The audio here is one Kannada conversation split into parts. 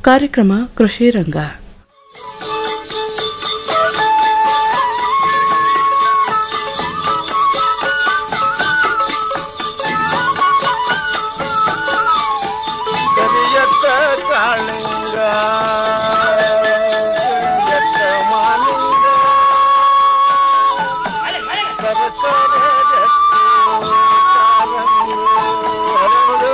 ಕಾರ್ಯಕ್ರಮ ಕೃಷಿ ರಂಗ ಕರಿಯತ್ತ ಕಾಳಿಂಗ ಕರಿಯತ್ತ ಮಾಲಿಂಗ ಸರಸರ ರತ್ನ ಕಾರಂಗಿ ಹರಡು.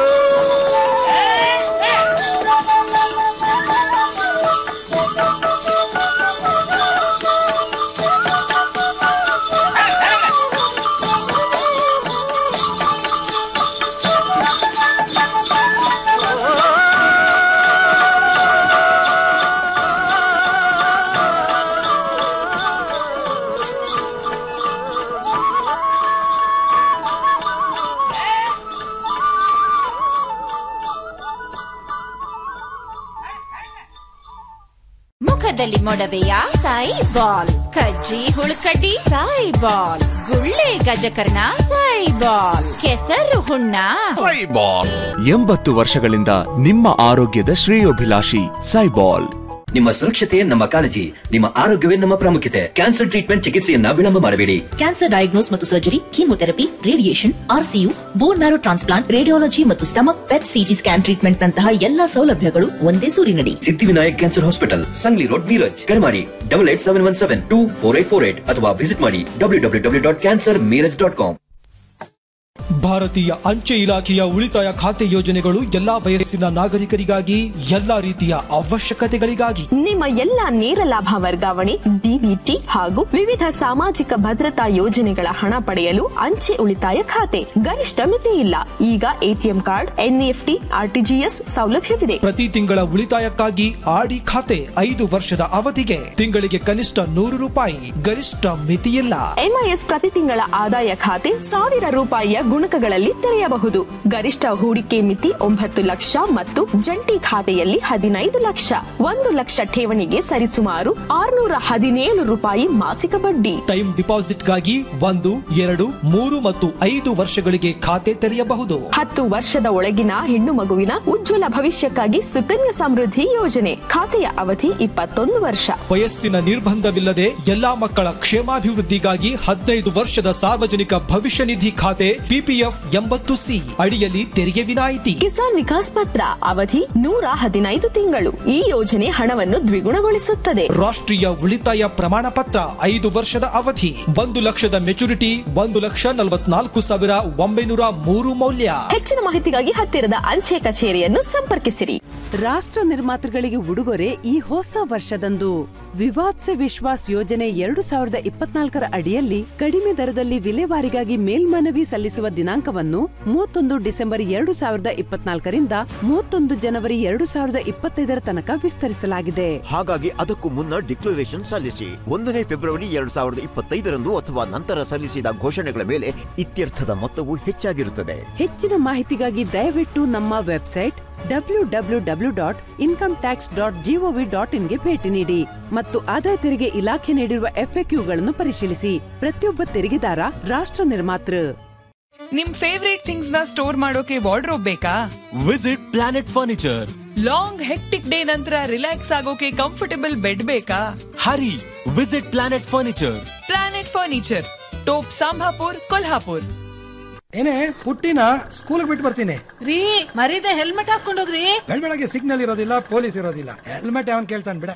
ಮುಖದಲ್ಲಿ ಮೊಡವೆಯ ಸಾಯಿ ಬಾಲ್ ಕಜ್ಜಿ ಹುಳುಕಡ್ಡಿ ಸಾಯಿ ಬಾಲ್ ಗುಳ್ಳೆ ಗಜಕರ್ಣ ಸಾಯಿ ಬಾಲ್ ಕೆಸರು ಹುಣ್ಣ ಎಂಬತ್ತು ವರ್ಷಗಳಿಂದ ನಿಮ್ಮ ಆರೋಗ್ಯದ ಶ್ರೇಯೋಭಿಲಾಷಿ ಸೈಬಾಲ್ ನಿಮ್ಮ ಸುರಕ್ಷತೆ ನಮ್ಮ ಕಾಳಜಿ ನಿಮ್ಮ ಆರೋಗ್ಯವೇ ನಮ್ಮ ಪ್ರಾಮುಖ್ಯತೆ ಕ್ಯಾನ್ಸರ್ ಟ್ರೀಟ್ಮೆಂಟ್ ಚಿಕಿತ್ಸೆಯನ್ನ ವಿಳಂಬ ಮಾಡಬೇಡಿ ಕ್ಯಾನ್ಸರ್ ಡಯಾಗ್ನೋಸ್ ಮತ್ತು surgery chemotherapy radiation RCU bone marrow transplant radiology ಮತ್ತು stomach PET CT scan treatment ನಂತಹ ಎಲ್ಲಾ ಸೌಲಭ್ಯಗಳು ಒಂದೇ ಸೂರಿನಡಿ Siddhivinayak cancer hospital Sangli road Miraj ಕರೆ ಮಾಡಿ double eight seven one seven two four eight four eight ಅಥವಾ ವಿಸಿಟ್ ಮಾಡಿ W W W dot cancer Miraj dot com ಭಾರತೀಯ ಅಂಚೆ ಇಲಾಖೆಯ ಉಳಿತಾಯ ಖಾತೆ ಯೋಜನೆಗಳು ಎಲ್ಲಾ ವಯಸ್ಸಿನ ನಾಗರಿಕರಿಗಾಗಿ ಎಲ್ಲಾ ರೀತಿಯ ಅವಶ್ಯಕತೆಗಳಿಗಾಗಿ ನಿಮ್ಮ ಎಲ್ಲ ನೇರ ಲಾಭ ವರ್ಗಾವಣೆ ಡಿಬಿಟಿ ಹಾಗೂ ವಿವಿಧ ಸಾಮಾಜಿಕ ಭದ್ರತಾ ಯೋಜನೆಗಳ ಹಣ ಪಡೆಯಲು ಅಂಚೆ ಉಳಿತಾಯ ಖಾತೆ ಗರಿಷ್ಠ ಮಿತಿ ಇಲ್ಲ ಈಗ ಎಟಿಎಂ ಕಾರ್ಡ್ ಎನ್ಇಎಫ್ಟಿ ಆರ್ಟಿಜಿಎಸ್ ಸೌಲಭ್ಯವಿದೆ ಪ್ರತಿ ತಿಂಗಳ ಉಳಿತಾಯಕ್ಕಾಗಿ ಆಡಿ ಖಾತೆ ಐದು ವರ್ಷದ ಅವಧಿಗೆ ತಿಂಗಳಿಗೆ ಕನಿಷ್ಠ ನೂರು ರೂಪಾಯಿ ಗರಿಷ್ಠ ಮಿತಿಯಿಲ್ಲ ಎಂಐಎಸ್ ಪ್ರತಿ ತಿಂಗಳ ಆದಾಯ ಖಾತೆ ಸಾವಿರ ರೂಪಾಯಿಯ ಗುಣಕಗಳಲ್ಲಿ ತೆರೆಯಬಹುದು ಗರಿಷ್ಠ ಹೂಡಿಕೆ ಮಿತಿ ಒಂಬತ್ತು ಲಕ್ಷ ಮತ್ತು ಜಂಟಿ ಖಾತೆಯಲ್ಲಿ ಹದಿನೈದು ಲಕ್ಷ ಒಂದು ಲಕ್ಷ ಠೇವಣಿಗೆ ಸರಿಸುಮಾರು ಆರುನೂರ ಹದಿನೇಳು ರೂಪಾಯಿ ಮಾಸಿಕ ಬಡ್ಡಿ ಟೈಮ್ ಡಿಪಾಸಿಟ್ಗಾಗಿ ಒಂದು ಎರಡು ಮೂರು ಮತ್ತು ಐದು ವರ್ಷಗಳಿಗೆ ಖಾತೆ ತೆರೆಯಬಹುದು ಹತ್ತು ವರ್ಷದ ಒಳಗಿನ ಹೆಣ್ಣು ಮಗುವಿನ ಉಜ್ವಲ ಭವಿಷ್ಯಕ್ಕಾಗಿ ಸುಕನ್ಯಾ ಸಮೃದ್ಧಿ ಯೋಜನೆ ಖಾತೆಯ ಅವಧಿ ಇಪ್ಪತ್ತೊಂದು ವರ್ಷ ವಯಸ್ಸಿನ ನಿರ್ಬಂಧವಿಲ್ಲದೆ ಎಲ್ಲಾ ಮಕ್ಕಳ ಕ್ಷೇಮಾಭಿವೃದ್ಧಿಗಾಗಿ ಹದಿನೈದು ವರ್ಷದ ಸಾರ್ವಜನಿಕ ಭವಿಷ್ಯ ನಿಧಿ ಖಾತೆ ಪಿಪಿಎಫ್ ಎಂಬತ್ತು ಸಿ ಅಡಿಯಲ್ಲಿ ತೆರಿಗೆ ವಿನಾಯಿತಿ ಕಿಸಾನ್ ವಿಕಾಸ್ ಪತ್ರ ಅವಧಿ ನೂರ ಹದಿನೈದು ತಿಂಗಳು ಈ ಯೋಜನೆ ಹಣವನ್ನು ದ್ವಿಗುಣಗೊಳಿಸುತ್ತದೆ ರಾಷ್ಟ್ರೀಯ ಉಳಿತಾಯ ಪ್ರಮಾಣ ಪತ್ರ ಐದು ವರ್ಷದ ಅವಧಿ ಒಂದು ಲಕ್ಷದ ಮೆಚುರಿಟಿ ಒಂದು ಲಕ್ಷ ನಲವತ್ನಾಲ್ಕು ಸಾವಿರ ಒಂಬೈನೂರ ಮೂರು ಮೌಲ್ಯ ಹೆಚ್ಚಿನ ಮಾಹಿತಿಗಾಗಿ ಹತ್ತಿರದ ಅಂಚೆ ಕಚೇರಿಯನ್ನು ಸಂಪರ್ಕಿಸಿರಿ ರಾಷ್ಟ್ರ ನಿರ್ಮಾತೃಗಳಿಗೆ ಉಡುಗೊರೆ ಈ ಹೊಸ ವರ್ಷದಂದು ವಿವಾದ್ ಸೆ ವಿಶ್ವಾಸ್ ಯೋಜನೆ ಎರಡು ಸಾವಿರದ ಇಪ್ಪತ್ನಾಲ್ಕರ ಅಡಿಯಲ್ಲಿ ಕಡಿಮೆ ದರದಲ್ಲಿ ವಿಲೇವಾರಿಗಾಗಿ ಮೇಲ್ಮನವಿ ಸಲ್ಲಿಸುವ ದಿನಾಂಕವನ್ನು ಮೂವತ್ತೊಂದು ಡಿಸೆಂಬರ್ ಎರಡು ಸಾವಿರದ ಇಪ್ಪತ್ನಾಲ್ಕರಿಂದ ಮೂವತ್ತೊಂದು ಜನವರಿ ಎರಡು ಸಾವಿರದ ಇಪ್ಪತ್ತೈದರ ತನಕ ವಿಸ್ತರಿಸಲಾಗಿದೆ ಹಾಗಾಗಿ ಅದಕ್ಕೂ ಮುನ್ನ ಡಿಕ್ಲರೇಷನ್ ಸಲ್ಲಿಸಿ ಒಂದನೇ ಫೆಬ್ರವರಿ ಎರಡ್ ಸಾವಿರದ ಇಪ್ಪತ್ತೈದರಂದು ಅಥವಾ ನಂತರ ಸಲ್ಲಿಸಿದ ಘೋಷಣೆಗಳ ಮೇಲೆ ಇತ್ಯರ್ಥದ ಮೊತ್ತವು ಹೆಚ್ಚಾಗಿರುತ್ತದೆ ಹೆಚ್ಚಿನ ಮಾಹಿತಿಗಾಗಿ ದಯವಿಟ್ಟು ನಮ್ಮ website W W W dot income tax dot gov dot ಇನ್ಗೆ ಭೇಟಿ ನೀಡಿ ಮತ್ತು ಆದಾಯ ತೆರಿಗೆ ಇಲಾಖೆ ನೀಡಿರುವ ಎಫ್ಎಕ್ಯೂಗಳನ್ನು ಪರಿಶೀಲಿಸಿ ಪ್ರತಿಯೊಬ್ಬ ತೆರಿಗೆದಾರ ರಾಷ್ಟ್ರ ನಿರ್ಮಾತೃ ನಿಮ್ ಫೇವ್ರೇಟ್ ಥಿಂಗ್ಸ್ ನ ಸ್ಟೋರ್ ಮಾಡೋಕೆ ವಾರ್ಡ್ರೋಬ್ ಬೇಕಾ visit planet furniture long hectic day ನಂತರ ರಿಲ್ಯಾಕ್ಸ್ ಆಗೋಕೆ ಕಂಫರ್ಟಬಲ್ ಬೆಡ್ ಬೇಕಾ hurry visit planet furniture planet furniture ಟೋಪ್ ಸಾಂಬಾಪುರ್ ಕೊಲ್ಹಾಪುರ್ ಏನೇ ಪುಟ್ಟಿನ ಸ್ಕೂಲ್ ಬಿಟ್ಟು ಬರ್ತೀನಿ ರೀ ಮರೀದೆ ಹೆಲ್ಮೆಟ್ ಹಾಕೊಂಡೋಗ್ರಿ ಬೆಳಗ್ಗೆ ಸಿಗ್ನಲ್ ಇರೋದಿಲ್ಲ ಪೊಲೀಸ್ ಇರೋದಿಲ್ಲ ಹೆಲ್ಮೆಟ್ ಅವನ್ ಕೇಳ್ತಾನೆ ಬಿಡ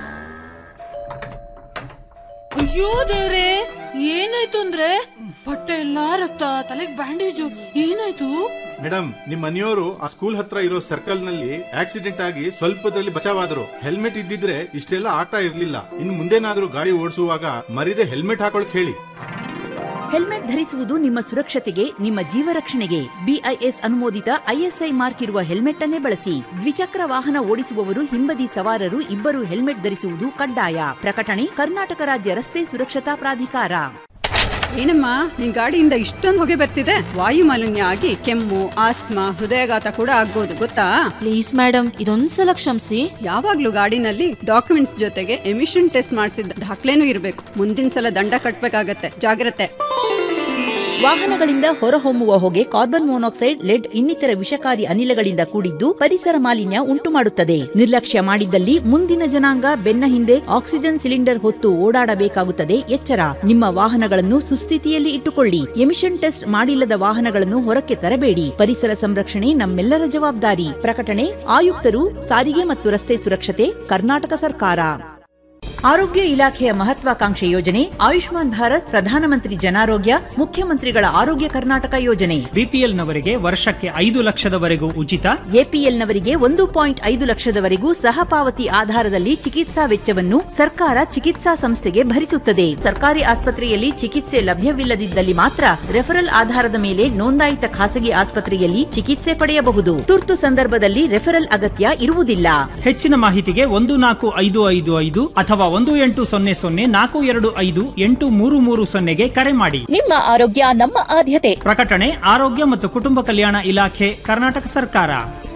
ಅಯ್ಯೋ ದೇವ್ರೆ ಏನಾಯ್ತು ಅಂದ್ರೆ ಬಟ್ಟೆ ಎಲ್ಲಾ ರಕ್ತ ತಲೆಗ್ ಬ್ಯಾಂಡೇಜು ಏನಾಯ್ತು ಮೇಡಮ್ ನಿಮ್ ಮನೆಯವರು ಆ ಸ್ಕೂಲ್ ಹತ್ರ ಇರೋ ಸರ್ಕಲ್ ನಲ್ಲಿ ಆಕ್ಸಿಡೆಂಟ್ ಆಗಿ ಸ್ವಲ್ಪದಲ್ಲಿ ಬಚಾವಾದ್ರು ಹೆಲ್ಮೆಟ್ ಇದ್ದಿದ್ರೆ ಇಷ್ಟೆಲ್ಲ ಆಗ್ತಾ ಇರ್ಲಿಲ್ಲ ಇನ್ ಮುಂದೇನಾದ್ರೂ ಗಾಡಿ ಓಡಿಸುವಾಗ ಮರಿದೆ ಹೆಲ್ಮೆಟ್ ಹಾಕೊಳಕ್ ಹೇಳಿ ಹೆಲ್ಮೆಟ್ ಧರಿಸುವುದು ನಿಮ್ಮ ಸುರಕ್ಷತೆಗೆ ನಿಮ್ಮ ಜೀವ ರಕ್ಷಣೆಗೆ ಬಿಐಎಸ್ ಅನುಮೋದಿತ ಐಎಸ್ಐ ಮಾರ್ಕ್ ಇರುವ ಹೆಲ್ಮೆಟ್ ಅನ್ನೇ ಬಳಸಿ ದ್ವಿಚಕ್ರ ವಾಹನ ಓಡಿಸುವವರು ಹಿಂಬದಿ ಸವಾರರು ಇಬ್ಬರು ಹೆಲ್ಮೆಟ್ ಧರಿಸುವುದು ಕಡ್ಡಾಯ ಪ್ರಕಟಣೆ ಕರ್ನಾಟಕ ರಾಜ್ಯ ರಸ್ತೆ ಸುರಕ್ಷತಾ ಪ್ರಾಧಿಕಾರ ಏನಮ್ಮ ನಿನ್ ಗಾಡಿಯಿಂದ ಇಷ್ಟೊಂದು ಹೊಗೆ ಬರ್ತಿದೆ ವಾಯು ಮಾಲಿನ್ಯ ಆಗಿ ಕೆಮ್ಮು ಆಸ್ತಮಾ ಹೃದಯಾಘಾತ ಕೂಡ ಆಗ್ಬೋದು ಗೊತ್ತಾ ಪ್ಲೀಸ್ ಮೇಡಮ್ ಇದೊಂದ್ಸಲ ಕ್ಷಮಿಸಿ ಯಾವಾಗ್ಲೂ ಗಾಡಿನಲ್ಲಿ ಡಾಕ್ಯುಮೆಂಟ್ಸ್ ಜೊತೆಗೆ ಎಮಿಷನ್ ಟೆಸ್ಟ್ ಮಾಡಿಸಿದ ದಾಖಲೆನೂ ಇರಬೇಕು ಮುಂದಿನ ಸಲ ದಂಡ ಕಟ್ಬೇಕಾಗತ್ತೆ ಜಾಗ್ರತೆ ವಾಹನಗಳಿಂದ ಹೊರಹೊಮ್ಮುವ ಹೊಗೆ ಕಾರ್ಬನ್ ಮೊನಾಕ್ಸೈಡ್ ಲೆಡ್ ಇನ್ನಿತರ ವಿಷಕಾರಿ ಅನಿಲಗಳಿಂದ ಕೂಡಿದ್ದು ಪರಿಸರ ಮಾಲಿನ್ಯ ಉಂಟುಮಾಡುತ್ತದೆ ನಿರ್ಲಕ್ಷ್ಯ ಮಾಡಿದ್ದಲ್ಲಿ ಮುಂದಿನ ಜನಾಂಗ ಬೆನ್ನ ಹಿಂದೆ ಆಕ್ಸಿಜನ್ ಸಿಲಿಂಡರ್ ಹೊತ್ತು ಓಡಾಡಬೇಕಾಗುತ್ತದೆ ಎಚ್ಚರ ನಿಮ್ಮ ವಾಹನಗಳನ್ನು ಸುಸ್ಥಿತಿಯಲ್ಲಿ ಇಟ್ಟುಕೊಳ್ಳಿ ಎಮಿಷನ್ ಟೆಸ್ಟ್ ಮಾಡಿಲ್ಲದ ವಾಹನಗಳನ್ನು ಹೊರಕ್ಕೆ ತರಬೇಡಿ ಪರಿಸರ ಸಂರಕ್ಷಣೆ ನಮ್ಮೆಲ್ಲರ ಜವಾಬ್ದಾರಿ ಪ್ರಕಟಣೆ ಆಯುಕ್ತರು ಸಾರಿಗೆ ಮತ್ತು ರಸ್ತೆ ಸುರಕ್ಷತೆ ಕರ್ನಾಟಕ ಸರ್ಕಾರ ಆರೋಗ್ಯ ಇಲಾಖೆಯ ಮಹತ್ವಾಕಾಂಕ್ಷೆ ಯೋಜನೆ ಆಯುಷ್ಮಾನ್ ಭಾರತ್ ಪ್ರಧಾನಮಂತ್ರಿ ಜನಾರೋಗ್ಯ ಮುಖ್ಯಮಂತ್ರಿಗಳ ಆರೋಗ್ಯ ಕರ್ನಾಟಕ ಯೋಜನೆ ಬಿಪಿಎಲ್ನವರಿಗೆ ವರ್ಷಕ್ಕೆ ಐದು ಲಕ್ಷದವರೆಗೂ ಉಚಿತ ಎಪಿಎಲ್ನವರಿಗೆ ಒಂದು ಪಾಯಿಂಟ್ ಐದು ಲಕ್ಷದವರೆಗೂ ಸಹಪಾವತಿ ಆಧಾರದಲ್ಲಿ ಚಿಕಿತ್ಸಾ ವೆಚ್ಚವನ್ನು ಸರ್ಕಾರ ಚಿಕಿತ್ಸಾ ಸಂಸ್ಥೆಗೆ ಭರಿಸುತ್ತದೆ ಸರ್ಕಾರಿ ಆಸ್ಪತ್ರೆಯಲ್ಲಿ ಚಿಕಿತ್ಸೆ ಲಭ್ಯವಿಲ್ಲದಿದ್ದಲ್ಲಿ ಮಾತ್ರ ರೆಫರಲ್ ಆಧಾರದ ಮೇಲೆ ನೋಂದಾಯಿತ ಖಾಸಗಿ ಆಸ್ಪತ್ರೆಯಲ್ಲಿ ಚಿಕಿತ್ಸೆ ಪಡೆಯಬಹುದು ತುರ್ತು ಸಂದರ್ಭದಲ್ಲಿ ರೆಫರಲ್ ಅಗತ್ಯ ಇರುವುದಿಲ್ಲ ಹೆಚ್ಚಿನ ಮಾಹಿತಿಗೆ ಒಂದು ನಾಲ್ಕು ಐದು ಐದು ಐದು ಅಥವಾ ಒಂದು ಎಂಟು ಸೊನ್ನೆ ಸೊನ್ನೆ ನಾಲ್ಕು ಎರಡು ಐದು ಎಂಟು ಮೂರು ಮೂರು ಸೊನ್ನೆಗೆ ಕರೆ ಮಾಡಿ ನಿಮ್ಮ ಆರೋಗ್ಯ ನಮ್ಮ ಆದ್ಯತೆ ಪ್ರಕಟಣೆ ಆರೋಗ್ಯ ಮತ್ತು ಕುಟುಂಬ ಕಲ್ಯಾಣ ಇಲಾಖೆ ಕರ್ನಾಟಕ ಸರ್ಕಾರ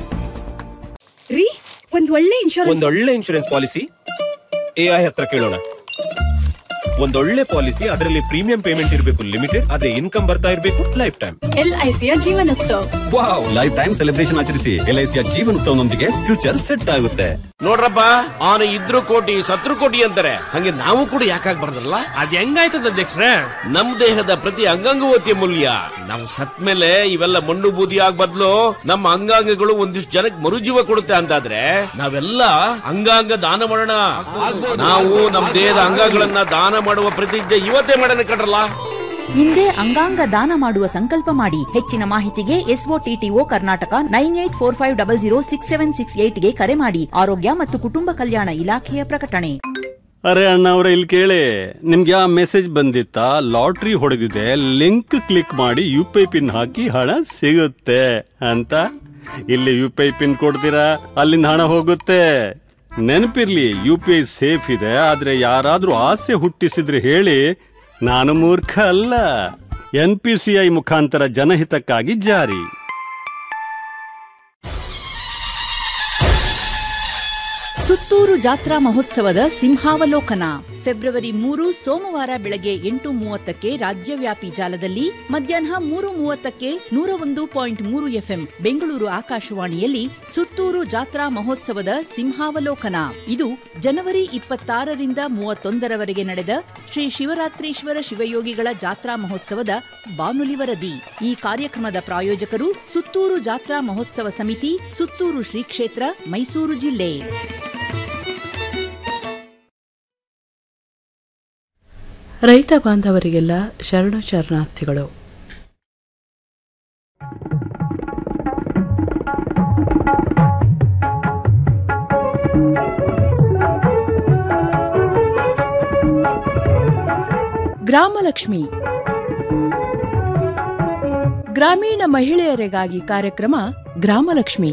ರೀ ಒಂದ್ ಒಳ್ಳೆ ಇನ್ಶೂರೆನ್ಸ್ ಒಂದೊಳ್ಳೆ ಇನ್ಶೂರೆನ್ಸ್ ಪಾಲಿಸಿ ಎಐ ಹತ್ರ ಕೇಳೋಣ ಒಂದೊಳ್ಳೆ ಪಾಲಿಸಿ ಅದರಲ್ಲಿ ಪ್ರೀಮಿಯಂ ಪೇಮೆಂಟ್ ಇರಬೇಕು ಲಿಮಿಟೆಡ್ ಅದೇ ಇನ್ಕಮ್ ಬರ್ತಾ ಇರಬೇಕು ಲೈಫ್ ಟೈಮ್ ಎಲ್ಐಸಿಯ Jeevan Utsav wow lifetime celebration ಆಚರಿಸಿ ಎಲ್ಐಸಿಯ ಜೀವನೋತ್ಸವನೊಂದಿಗೆ ಫ್ಯೂಚರ್ ಸೆಟ್ ಆಗುತ್ತೆ ನೋಡ್ರಪ್ಪ ಅವನು ಇದ್ರು ಕೋಟಿ ಸತ್ರು ಕೋಟಿ ಅಂತಾರೆ ಹಂಗೆ ನಾವು ಕೂಡ ಯಾಕಾಗ್ಬಾರ್ದಲ್ಲ ಅದ್ ಹೆಂಗಾಯ್ತದ ಅಧ್ಯಕ್ಷರೇ ನಮ್ ದೇಹದ ಪ್ರತಿ ಅಂಗಾಂಗವೂ ಅತ್ಯಮೂಲ್ಯ ನಾವು ಸತ್ ಮೇಲೆ ಇವೆಲ್ಲ ಮಣ್ಣು ಬೂದಿ ಆಗ್ ಬದ್ಲು ನಮ್ಮ ಅಂಗಾಂಗಗಳು ಒಂದಿಷ್ಟು ಜನಕ್ಕೆ ಮರುಜೀವ ಕೊಡುತ್ತೆ ಅಂತಾದ್ರೆ ನಾವೆಲ್ಲ ಅಂಗಾಂಗ ದಾನ ಮಾಡೋಣ ನಾವು ನಮ್ಮ ದೇಹದ ಅಂಗಗಳನ್ನ ದಾನ ಮಾಡುವ ಪ್ರತಿಜ್ಞೆ ಇವತ್ತೇ ಮಾಡೋಣ ಕಣ್ರಲ್ಲ ಹಿಂದೆ ಅಂಗಾಂಗ ದಾನ ಮಾಡುವ ಸಂಕಲ್ಪ ಮಾಡಿ ಹೆಚ್ಚಿನ ಮಾಹಿತಿಗೆ SOTTO Karnataka nine eight four five double zero six seven six ಏಟ್ಗೆ ಕರೆ ಮಾಡಿ ಆರೋಗ್ಯ ಮತ್ತು ಕುಟುಂಬ ಕಲ್ಯಾಣ ಇಲಾಖೆಯ ಪ್ರಕಟಣೆ ಅರೆ ಅಣ್ಣ ಅವ್ರೆ ಇಲ್ಲಿ ಕೇಳಿ ನಿಮ್ಗೆ ಆ ಮೆಸೇಜ್ ಬಂದಿತ್ತಾ ಲಾಟ್ರಿ ಹೊಡೆದಿದೆ ಲಿಂಕ್ ಕ್ಲಿಕ್ ಮಾಡಿ ಯು ಪಿ ಐ ಪಿನ್ ಹಾಕಿ ಹಣ ಸಿಗುತ್ತೆ ಅಂತ ಇಲ್ಲಿ ಯು ಪಿ ಐ ಪಿನ್ ಕೊಡ್ತೀರಾ ಅಲ್ಲಿಂದ ಹಣ ಹೋಗುತ್ತೆ ನೆನಪಿರ್ಲಿ ಯು ಪಿ ಐ ಸೇಫ್ ಇದೆ ಆದ್ರೆ ಯಾರಾದ್ರೂ ಆಸೆ ಹುಟ್ಟಿಸಿದ್ರೆ ಹೇಳಿ ನಾನು ಮೂರ್ಖ ಅಲ್ಲ ಎನ್ ಪಿ ಸಿ ಐ ಮುಖಾಂತರ ಜನಹಿತಕ್ಕಾಗಿ ಜಾರಿ ಸುತ್ತೂರು ಜಾತ್ರಾ ಮಹೋತ್ಸವದ ಸಿಂಹಾವಲೋಕನ ಫೆಬ್ರವರಿ ಮೂರು ಸೋಮವಾರ ಬೆಳಗ್ಗೆ ಎಂಟು ಮೂವತ್ತಕ್ಕೆ ರಾಜ್ಯವ್ಯಾಪಿ ಜಾಲದಲ್ಲಿ ಮಧ್ಯಾಹ್ನ ಮೂರು ಮೂವತ್ತಕ್ಕೆ ನೂರ ಒಂದು ಪಾಯಿಂಟ್ ಮೂರು ಎಫ್ಎಂ ಬೆಂಗಳೂರು ಆಕಾಶವಾಣಿಯಲ್ಲಿ ಸುತ್ತೂರು ಜಾತ್ರಾ ಮಹೋತ್ಸವದ ಸಿಂಹಾವಲೋಕನ ಇದು ಜನವರಿ ಇಪ್ಪತ್ತಾರರಿಂದ ಮೂವತ್ತೊಂದರವರೆಗೆ ನಡೆದ ಶ್ರೀ ಶಿವರಾತ್ರೀಶ್ವರ ಶಿವಯೋಗಿಗಳ ಜಾತ್ರಾ ಮಹೋತ್ಸವದ ಬಾನುಲಿ ವರದಿ ಈ ಕಾರ್ಯಕ್ರಮದ ಪ್ರಾಯೋಜಕರು ಸುತ್ತೂರು ಜಾತ್ರಾ ಮಹೋತ್ಸವ ಸಮಿತಿ ಸುತ್ತೂರು ಶ್ರೀ ಕ್ಷೇತ್ರ ಮೈಸೂರು ಜಿಲ್ಲೆ ರೈತ ಬಾಂಧವರಿಗೆಲ್ಲ ಶರಣು ಶರಣಾರ್ಥಿಗಳು ಗ್ರಾಮಲಕ್ಷ್ಮಿ ಗ್ರಾಮೀಣ ಮಹಿಳೆಯರಿಗಾಗಿ ಕಾರ್ಯಕ್ರಮ ಗ್ರಾಮಲಕ್ಷ್ಮಿ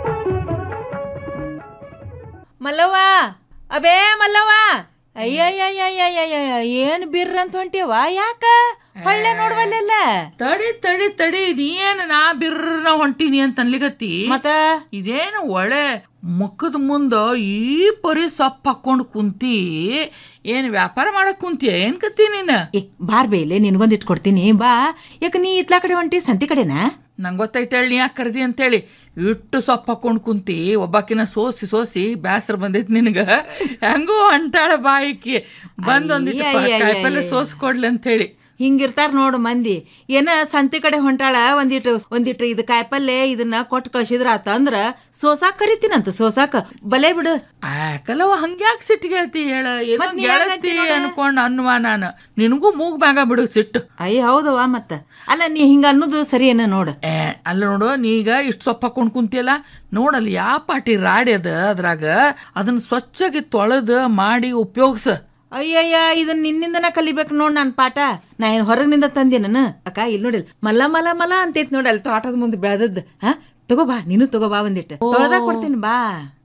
ಮಲ್ಲವ್ವ ಅಬೇ ಮಲ್ಲವ್ವ ಅಯ್ಯಯ್ಯಯ್ಯಯ್ಯಯ್ಯ ಏನ್ ಬಿರ್ರ ಅಂತ ಹೊಂಟಿವ ಯಾಕ ಹೊಳ್ಳೆ ನೋಡ್ವಲ್ಲ ತಡಿ ತಡಿ ತಡಿ ನೀನ್ ನಾ ಬಿರ್ರ ಹೊಂಟಿನಿ ಅಂತ ಅನ್ಲಿಗತ್ತಿ ಮತ್ತ ಇದೇನು ಒಳ್ಳೆ ಮುಖದ ಮುಂದ ಈ ಪರಿ ಸೊಪ್ಪು ಹಾಕೊಂಡು ಕುಂತಿ ಏನ್ ವ್ಯಾಪಾರ ಮಾಡಕ್ ಕುಂತಿಯ ಏನ್ ಕತ್ತಿ ನೀನ್ ಬಾರ್ ಬೇಲೆ ನಿನ್ಗೊಂದ್ ಇಟ್ಕೊಡ್ತೀನಿ ಬಾ ಯಾಕ ನೀ ಇತ್ಲಾ ಕಡೆ ಹೊಂಟಿ ಸಂತಿ ಕಡೆನಾ ನಂಗೆ ಗೊತ್ತೈತೆ ಹೇಳಿ ನೀ ಯಾಕೆ ಕರ್ದಿ ಅಂತೇಳಿ ಇಟ್ಟು ಸೊಪ್ಪು ಹಾಕೊಂಡು ಕುಂತಿ ಒಬ್ಬಾಕಿನ ಸೋಸಿ ಸೋಸಿ ಬ್ಯಾಸರ ಬಂದೈತಿ ನಿನಗ ಹೆಂಗೂ ಹೊಂಟಾಳ ಬಾಯಿಕಿ ಬಂದೊಂದಿಟ್ಟು ಅಯ್ಯ, ಅಯ್ಯ, ಕಾಯಿಪಲ್ಲೆ ಅಯ್ಯ. ಸೋಸ್ ಕೊಡ್ಲಿ ಅಂತ ಹೇಳಿ ಹಿಂಗಿರ್ತಾರ ನೋಡು ಮಂದಿ ಏನ ಸಂತಿ ಕಡೆ ಹೊಂಟಾಳ ಒಂದಿಟ್ಟು ಒಂದಿಟ್ಟು ಇದು ಕಾಯಿಪಲ್ಲೆ ಇದನ್ನ ಕೊಟ್ಟು ಕಳ್ಸಿದ್ರ ಆತ ಅಂದ್ರ ಸೋಸಾಕ್ ಕರಿತೀನಂತ ಸೋಸಾಕ ಬಲೆ ಬಿಡು ಯಾಕಲ್ಲವ ಹಂಗ್ಯಾಕ್ ಸಿಟ್ಟಿಗೆ ಹೇಳ್ತಿ ಹೇಳ ಏನೋ ಮತ್ತ್ ನೀ ಗೆಳತಿ ಹೆಂಗಂತಿ ನೋಡ? ಅನ್ಕೊಂಡ್ ಅನ್ನುವ ನಾನು ನಿನಗೂ ಮೂಗ್ ಬ್ಯಾಗ ಬಿಡು ಸಿಟ್ಟು ಅಯ್ಯ ಹೌದವ ಮತ್ತ ಅಲ್ಲ ನೀ ಹಿಂಗ ಅನ್ನೋದು ಸರಿ ಏನ ನೋಡ ಏ ಅಲ್ಲ ನೋಡು ನೀಗ ಇಷ್ಟು ಸೊಪ್ಪು ಹಾಕೊಂಡು ಕುಂತಿಯಲ್ಲ ನೋಡಲ್ಲಿ ಯಾವ ಪಾಟಿ ರಾಡಿ ಅದ ಅದ್ರಾಗ ಅದನ್ನ ಸ್ವಚ್ಛಾಗಿ ತೊಳೆದು ಮಾಡಿ ಉಪಯೋಗಿಸ ಅಯ್ಯಯ್ಯ ಇದನ್ನ ನಿನ್ನಿಂದನ ಕಲಿಬೇಕು ನೋಡ್ ನನ್ ಪಾಠ ನಾ ಏನ್ ಹೊರಗಿನಿಂದ ತಂದೆ ನಾನು ಅಕ್ಕ ಇಲ್ಲಿ ನೋಡಿಲ್ ಮಲ್ಲ ಮಲ ಮಲ ಅಂತೈತ್ ನೋಡಿ ಅಲ್ಲಿ ತೋಟದ ಮುಂದೆ ಬೆಳೆದದ್ದು ಹಾ ತಗೋ ಬಾ ನೀನು ತಗೋ ಬಾ ಒಂದಿಟ್ಟು ತೊಳೆದ ಕೊಡ್ತೀನಿ ಬಾ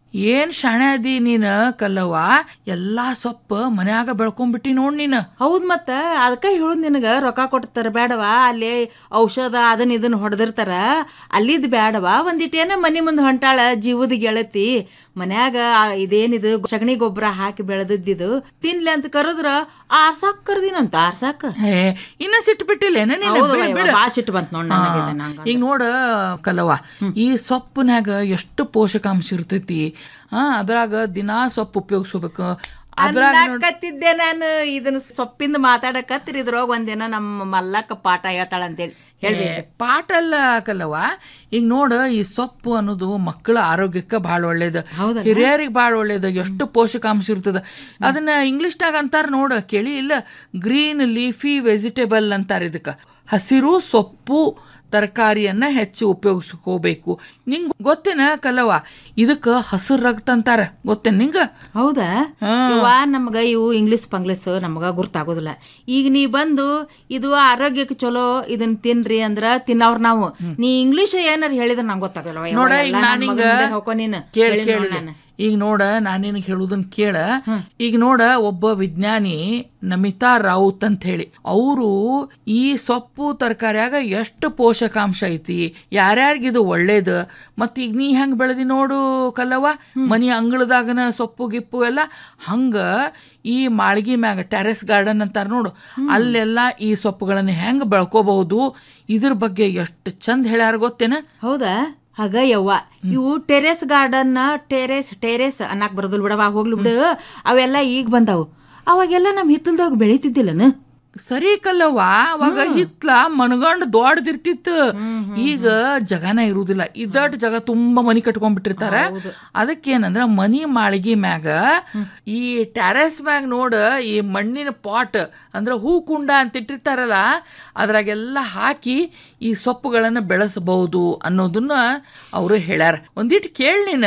ಏನ್ ಶಾಣೆ ಅದಿ ನೀನ್ ಕಲ್ಲವ್ವ ಎಲ್ಲಾ ಸೊಪ್ಪ ಮನ್ಯಾಗ ಬೆಳ್ಕೊಂಡ್ಬಿಟ್ಟಿ ನೋಡ್ ನೀನ್ ಹೌದ್ ಮತ್ತ ಅದಕ್ಕ ಹೇಳುದ್ ನಿನಗ ರೊಕ್ಕ ಕೊಡ್ತಾರ ಬೇಡವಾ ಅಲ್ಲಿ ಔಷಧ ಅದನ್ನ ಇದನ್ನ ಹೊಡೆದಿರ್ತಾರ ಅಲ್ಲಿದ್ ಬೇಡವಾ ಒಂದಿಟ್ಟೇನ ಮನಿ ಮುಂದೆ ಹೊಂಟಾಳ ಜೀವದ ಗೆಳತಿ ಮನ್ಯಾಗ ಆ ಇದೇನಿದು ಸಗಣಿ ಗೊಬ್ಬರ ಹಾಕಿ ಬೆಳೆದಿದ್ದು ತಿನ್ಲಿ ಅಂತ ಕರೆದ್ರ ಆರ್ಸಾಕ್ ಕರ್ದಿನಂತ ಆರ್ಸಾಕ್ ಹೇ ಇನ್ನ ಸಿಟ್ಟು ಬಿಟ್ಟಿಲ್ಲೇನ ನೀನ್ ಹೌದವ್ವ, ಬಿಡು, ಯವ್ವ, ಬಿಡು. ಬಾಳ್ ಸಿಟ್ಟು ಬಂತ್ ನೋಡ್ ನನಗೆ ಇದು ನಂಗ. ಈಗ ನೋಡ ಕಲವ ಈ ಸೊಪ್ಪಿನ್ಯಾಗ ಎಷ್ಟು ಪೋಷಕಾಂಶ ಇರ್ತೈತಿ ಆ ಅದ್ರಾಗ ದಿನಾ ಸೊಪ್ಪು ಉಪಯೋಗಿಸ್ಬೇಕು ಅದ್ರಾಗ ನೋಡ್- ಅನ್ನಕತ್ತಿದ್ದೆ ನಾನು ಇದನ್ನ ಸೊಪ್ಪಿಂದ ಮಾತಾಡಕತ್ತಿರ ಇದ್ರೊಳಗ ಒಂದಿನ ನಮ್ಮ ಮಲ್ಲಕ್ಕ ಪಾಠ ಹೇಳ್ತಾಳ ಅಂತೇಳಿ ಹೇಳ್ಬೇಕು ಏ, ಪಾಠ ಅಲ್ಲ ಕಲ್ಲವ್ವ ಈಗ ನೋಡ ಈ ಸೊಪ್ಪು ಅನ್ನೋದು ಮಕ್ಕಳ ಆರೋಗ್ಯಕ್ಕೆ ಭಾಳ ಒಳ್ಳೇದು ಹಿರಿಯರಿಗೆ ಭಾಳ ಒಳ್ಳೇದು ಎಷ್ಟು ಪೋಷಕಾಂಶ ಇರ್ತದ ಅದನ್ನ ಇಂಗ್ಲಿಷ್ನಾಗ ಅಂತಾರ ನೋಡ ಕೇಳಿ ಇಲ್ಲ ಗ್ರೀನ್ ಲೀಫಿ ವೆಜಿಟೇಬಲ್ ಅಂತಾರ ಇದಕ್ಕೆ ಹಸಿರು ಸೊಪ್ಪು ತರಕಾರಿಯನ್ನ ಹೆಚ್ಚು ಉಪಯೋಗಿಸ್ಕೋಬೇಕು ನಿಂಗ್ ಗೊತ್ತೇನ ಕಲ್ಲವ್ವ ಇದಕ್ಕ ಹಸಿರು ರಕ್ತ ಅಂತಾರ ಗೊತ್ತೇನ್ ನಿಂಗ ಹೌದಾ ಇವ ನಮ್ಗ ಇವು ಇಂಗ್ಲಿಷ್ ಪಂಗ್ಲಿಷ್ ನಮಗ ಗುರ್ತಾಗೋದಿಲ್ಲ ಈಗ ನೀ ಬಂದು ಇದು ಆರೋಗ್ಯಕ್ಕೆ ಚಲೋ ಇದನ್ನ ತಿನ್ರಿ ಅಂದ್ರ ತಿನ್ನವ್ರ ನಾವು ನೀ ಇಂಗ್ಲಿಷ್ ಏನಾರ ಹೇಳಿದ್ರ ನಂಗೆ ಗೊತ್ತಾಗಲ್ಲ ನೋಡ ಈಗ ನಾನಿಂಗ ನೀನು ಕೇಳಿ ಹೇಳಿದ್ ನೋಡ್ ಕೇಳಿ ನಾನು. ಈಗ ನೋಡ ನಾನು ನಿನಗೆ ಹೇಳುದನ್ ಕೇಳ ಈಗ ನೋಡ ಒಬ್ಬ ವಿಜ್ಞಾನಿ ನಮಿತಾ ರಾವುತ್ ಅಂತ ಹೇಳಿ ಅವರು ಈ ಸೊಪ್ಪು ತರಕಾರಿಯಾಗ ಎಷ್ಟು ಪೋಷಕಾಂಶ ಐತಿ ಯಾರ್ಯಾರಿಗಿದು ಒಳ್ಳೇದು ಮತ್ ಈಗ ನೀ ಹೆಂಗ್ ಬೆಳೆದಿ ನೋಡು ಕಲ್ಲವ್ವ ಮನಿ ಅಂಗಳದಾಗನ ಸೊಪ್ಪು ಗಿಪ್ಪು ಎಲ್ಲ ಹಂಗ ಈ ಮಾಳ್ಗಿ ಮ್ಯಾಗ ಟೆರೆಸ್ ಗಾರ್ಡನ್ ಅಂತಾರ ನೋಡು ಅಲ್ಲೆಲ್ಲ ಈ ಸೊಪ್ಪುಗಳನ್ನ ಹೆಂಗ್ ಬೆಳ್ಕೋಬಹುದು ಇದ್ರ ಬಗ್ಗೆ ಎಷ್ಟು ಚಂದ ಹೇಳ್ಯಾರ ಗೊತ್ತೇನ ಹೌದಾ ಆಗ ಯವ್ವ ಇವು ಟೆರೆಸ್ ಗಾರ್ಡನ್ ಟೆರೆಸ್ ಟೆರೆಸ್ ಅನ್ನಕ್ ಬರೋದಿಲ್ಲ ಬಿಡವ ಹೋಗ್ಲಿ ಬಿಡು ಅವೆಲ್ಲ ಈಗ ಬಂದಾವು ಅವಾಗೆಲ್ಲ ನಮ್ ಹಿತ್ತಲ್ದಾಗ ಬೆಳಿತಿದ್ದಿಲ್ಲನ ಸರಿ ಕಲ್ಲವ್ವ ಅವಾಗ ಹಿತ್ಲ ಮನಗಂಡ್ ದೊಡ್ಡದಿರ್ತಿತ್ತು ಈಗ ಜಗನ ಇರುವುದಿಲ್ಲ ಇದಟ್ ಜಗ ತುಂಬಾ ಮನಿ ಕಟ್ಕೊಂಡ್ಬಿಟ್ಟಿರ್ತಾರ ಅದಕ್ಕೇನಂದ್ರ ಮನಿ ಮಾಳಿಗೆ ಮ್ಯಾಗ ಈ ಟ್ಯಾರೆಸ್ ಮ್ಯಾಗ ನೋಡ ಈ ಮಣ್ಣಿನ ಪಾಟ್ ಅಂದ್ರ ಹೂ ಕುಂಡ ಅಂತ ಇಟ್ಟಿರ್ತಾರಲ್ಲ ಅದ್ರಾಗೆಲ್ಲ ಹಾಕಿ ಈ ಸೊಪ್ಪುಗಳನ್ನ ಬೆಳೆಸಬಹುದು ಅನ್ನೋದನ್ನ ಅವರು ಹೇಳ್ಯಾರ ಒಂದಿಟ್ಟು ಕೇಳಿ ನೀನ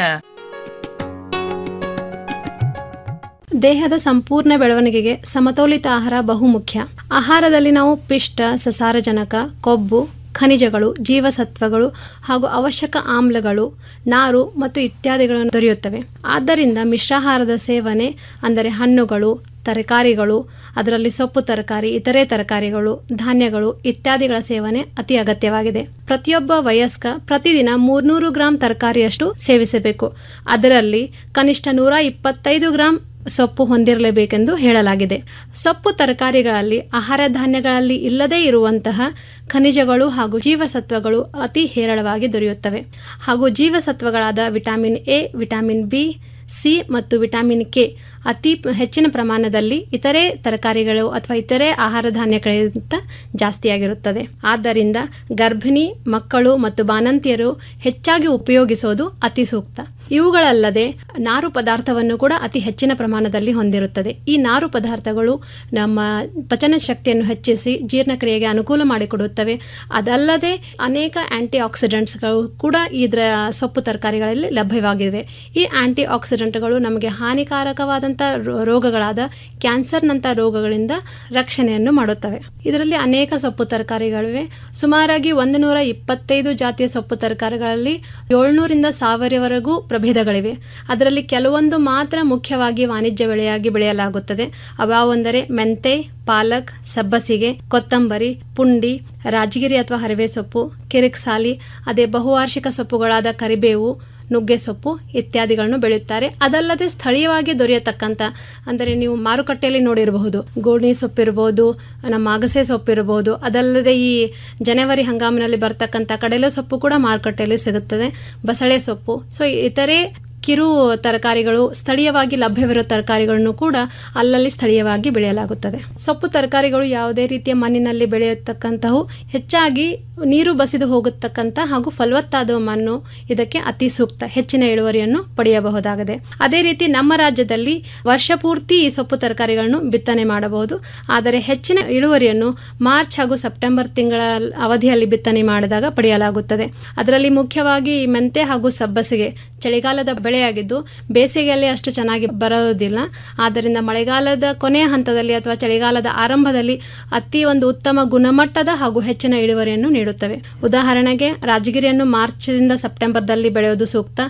ದೇಹದ ಸಂಪೂರ್ಣ ಬೆಳವಣಿಗೆಗೆ ಸಮತೋಲಿತ ಆಹಾರ ಬಹುಮುಖ್ಯ ಆಹಾರದಲ್ಲಿ ನಾವು ಪಿಷ್ಟ ಸಸಾರಜನಕ ಕೊಬ್ಬು ಖನಿಜಗಳು ಜೀವಸತ್ವಗಳು ಹಾಗೂ ಅವಶ್ಯಕ ಆಮ್ಲಗಳು ನಾರು ಮತ್ತು ಇತ್ಯಾದಿಗಳನ್ನು ದೊರೆಯುತ್ತವೆ ಆದ್ದರಿಂದ ಮಿಶ್ರಾಹಾರದ ಸೇವನೆ ಅಂದರೆ ಹಣ್ಣುಗಳು ತರಕಾರಿಗಳು ಅದರಲ್ಲಿ ಸೊಪ್ಪು ತರಕಾರಿ ಇತರೆ ತರಕಾರಿಗಳು ಧಾನ್ಯಗಳು ಇತ್ಯಾದಿಗಳ ಸೇವನೆ ಅತಿ ಅಗತ್ಯವಾಗಿದೆ ಪ್ರತಿಯೊಬ್ಬ ವಯಸ್ಕ ಪ್ರತಿದಿನ ಮೂರ್ನೂರು ಗ್ರಾಂ ತರಕಾರಿಯಷ್ಟು ಸೇವಿಸಬೇಕು ಅದರಲ್ಲಿ ಕನಿಷ್ಠ ನೂರ ಇಪ್ಪತ್ತೈದು ಗ್ರಾಂ ಸೊಪ್ಪು ಹೊಂದಿರಲೇಬೇಕೆಂದು ಹೇಳಲಾಗಿದೆ ಸೊಪ್ಪು ತರಕಾರಿಗಳಲ್ಲಿ ಆಹಾರ ಧಾನ್ಯಗಳಲ್ಲಿ ಇಲ್ಲದೇ ಇರುವಂತಹ ಖನಿಜಗಳು ಹಾಗೂ ಜೀವಸತ್ವಗಳು ಅತಿ ಹೇರಳವಾಗಿ ದೊರೆಯುತ್ತವೆ ಹಾಗೂ ಜೀವಸತ್ವಗಳಾದ vitamin A vitamin B C ಮತ್ತು ವಿಟಮಿನ್ ಕೆ ಅತಿ ಪ- ಹೆಚ್ಚಿನ ಪ್ರಮಾಣದಲ್ಲಿ ಇತರೆ ತರಕಾರಿಗಳು ಅಥವಾ ಇತರೆ ಆಹಾರ ಧಾನ್ಯಗಳಿಗಿಂತ ಜಾಸ್ತಿಯಾಗಿರುತ್ತದೆ ಆದ್ದರಿಂದ ಗರ್ಭಿಣಿ ಮಕ್ಕಳು ಮತ್ತು ಬಾಣಂತಿಯರು ಹೆಚ್ಚಾಗಿ ಉಪಯೋಗಿಸೋದು ಅತಿ ಸೂಕ್ತ ಇವುಗಳಲ್ಲದೆ ನಾರು ಪದಾರ್ಥವನ್ನು ಕೂಡ ಅತಿ ಹೆಚ್ಚಿನ ಪ್ರಮಾಣದಲ್ಲಿ ಹೊಂದಿರುತ್ತದೆ ಈ ನಾರು ಪದಾರ್ಥಗಳು ನಮ್ಮ ಪಚನ ಶಕ್ತಿಯನ್ನು ಹೆಚ್ಚಿಸಿ ಜೀರ್ಣಕ್ರಿಯೆಗೆ ಅನುಕೂಲ ಮಾಡಿಕೊಡುತ್ತವೆ ಅದಲ್ಲದೆ ಅನೇಕ ಆಂಟಿ ಆಕ್ಸಿಡೆಂಟ್ಸ್ಗಳು ಕೂಡ ಇದರ ಸೊಪ್ಪು ತರಕಾರಿಗಳಲ್ಲಿ ಲಭ್ಯವಾಗಿವೆ ಈ ಆಂಟಿ ಆಕ್ಸಿಡೆಂಟ್ಗಳು ನಮಗೆ ಹಾನಿಕಾರಕವಾದಂಥ ರೋ- ರೋಗಗಳಾದ ಕ್ಯಾನ್ಸರ್ನಂಥ ರೋಗಗಳಿಂದ ರಕ್ಷಣೆಯನ್ನು ಮಾಡುತ್ತವೆ ಇದರಲ್ಲಿ ಅನೇಕ ಸೊಪ್ಪು ತರಕಾರಿಗಳಿವೆ ಸುಮಾರಾಗಿ ಒಂದು ನೂರ ಇಪ್ಪತ್ತೈದು ಜಾತಿಯ ಸೊಪ್ಪು ತರಕಾರಿಗಳಲ್ಲಿ ಏಳ್ನೂರಿಂದ ಸಾವಿರವರೆಗೂ ಪ್ರಭೇದಗಳಿವೆ ಅದರಲ್ಲಿ ಕೆಲವೊಂದು ಮಾತ್ರ ಮುಖ್ಯವಾಗಿ ವಾಣಿಜ್ಯ ಬೆಳೆಯಾಗಿ ಬೆಳೆಯಲಾಗುತ್ತದೆ ಅವಾವೆಂದರೆ ಮೆಂತೆ ಪಾಲಕ್ ಸಬ್ಬಸಿಗೆ ಕೊತ್ತಂಬರಿ ಪುಂಡಿ ರಾಜಗಿರಿ ಅಥವಾ ಹರಿವೆ ಸೊಪ್ಪು ಕಿರಿಕ್ಸಾಲಿ ಅದೇ ಬಹುವಾರ್ಷಿಕ ಸೊಪ್ಪುಗಳಾದ ಕರಿಬೇವು ನುಗ್ಗೆ ಸೊಪ್ಪು ಇತ್ಯಾದಿಗಳನ್ನು ಬೆಳೆಯುತ್ತಾರೆ ಅದಲ್ಲದೆ ಸ್ಥಳೀಯವಾಗಿ ದೊರೆಯತಕ್ಕಂಥ ಅಂದರೆ ನೀವು ಮಾರುಕಟ್ಟೆಯಲ್ಲಿ ನೋಡಿರಬಹುದು ಗೋಣಿ ಸೊಪ್ಪಿರ್ಬೋದು ನಮ್ಮ ಅಗಸೆ ಸೊಪ್ಪಿರ್ಬೋದು ಅದಲ್ಲದೆ ಈ ಜನವರಿ ಹಂಗಾಮಿನಲ್ಲಿ ಬರ್ತಕ್ಕಂಥ ಕಡಲೆ ಸೊಪ್ಪು ಕೂಡ ಮಾರುಕಟ್ಟೆಯಲ್ಲಿ ಸಿಗುತ್ತದೆ ಬಸಳೆ ಸೊಪ್ಪು ಸೊ ಇತರೆ ಕಿರು ತರಕಾರಿಗಳು ಸ್ಥಳೀಯವಾಗಿ ಲಭ್ಯವಿರೋ ತರಕಾರಿಗಳನ್ನು ಕೂಡ ಅಲ್ಲಲ್ಲಿ ಸ್ಥಳೀಯವಾಗಿ ಬೆಳೆಯಲಾಗುತ್ತದೆ ಸೊಪ್ಪು ತರಕಾರಿಗಳು ಯಾವುದೇ ರೀತಿಯ ಮಣ್ಣಿನಲ್ಲಿ ಬೆಳೆಯತಕ್ಕಂತಹವು ಹೆಚ್ಚಾಗಿ ನೀರು ಬಸಿದು ಹೋಗತಕ್ಕಂಥ ಹಾಗೂ ಫಲವತ್ತಾದ ಮಣ್ಣು ಇದಕ್ಕೆ ಅತಿ ಸೂಕ್ತ ಹೆಚ್ಚಿನ ಇಳುವರಿಯನ್ನು ಪಡೆಯಬಹುದಾಗಿದೆ ಅದೇ ರೀತಿ ನಮ್ಮ ರಾಜ್ಯದಲ್ಲಿ ವರ್ಷ ಪೂರ್ತಿ ಈ ಸೊಪ್ಪು ತರಕಾರಿಗಳನ್ನು ಬಿತ್ತನೆ ಮಾಡಬಹುದು ಆದರೆ ಹೆಚ್ಚಿನ ಇಳುವರಿಯನ್ನು ಮಾರ್ಚ್ ಹಾಗೂ ಸೆಪ್ಟೆಂಬರ್ ತಿಂಗಳ ಅವಧಿಯಲ್ಲಿ ಬಿತ್ತನೆ ಮಾಡಿದಾಗ ಪಡೆಯಲಾಗುತ್ತದೆ ಅದರಲ್ಲಿ ಮುಖ್ಯವಾಗಿ ಈ ಮೆಂತೆ ಹಾಗೂ ಸಬ್ಬಸಿಗೆ ಚಳಿಗಾಲದ ಬೆಳೆಯಾಗಿದ್ದು ಬೇಸಿಗೆಯಲ್ಲಿ ಅಷ್ಟು ಚೆನ್ನಾಗಿ ಬರೋದಿಲ್ಲ ಆದ್ದರಿಂದ ಮಳೆಗಾಲದ ಕೊನೆಯ ಹಂತದಲ್ಲಿ ಅಥವಾ ಚಳಿಗಾಲದ ಆರಂಭದಲ್ಲಿ ಅತಿ ಒಂದು ಉತ್ತಮ ಗುಣಮಟ್ಟದ ಹಾಗೂ ಹೆಚ್ಚಿನ ಇಳುವರಿಯನ್ನು ನೀಡುತ್ತವೆ ಉದಾಹರಣೆಗೆ ರಾಜಗಿರಿಯನ್ನು ಮಾರ್ಚ್ದಿಂದ ಸೆಪ್ಟೆಂಬರ್ದಲ್ಲಿ ಬೆಳೆಯೋದು ಸೂಕ್ತ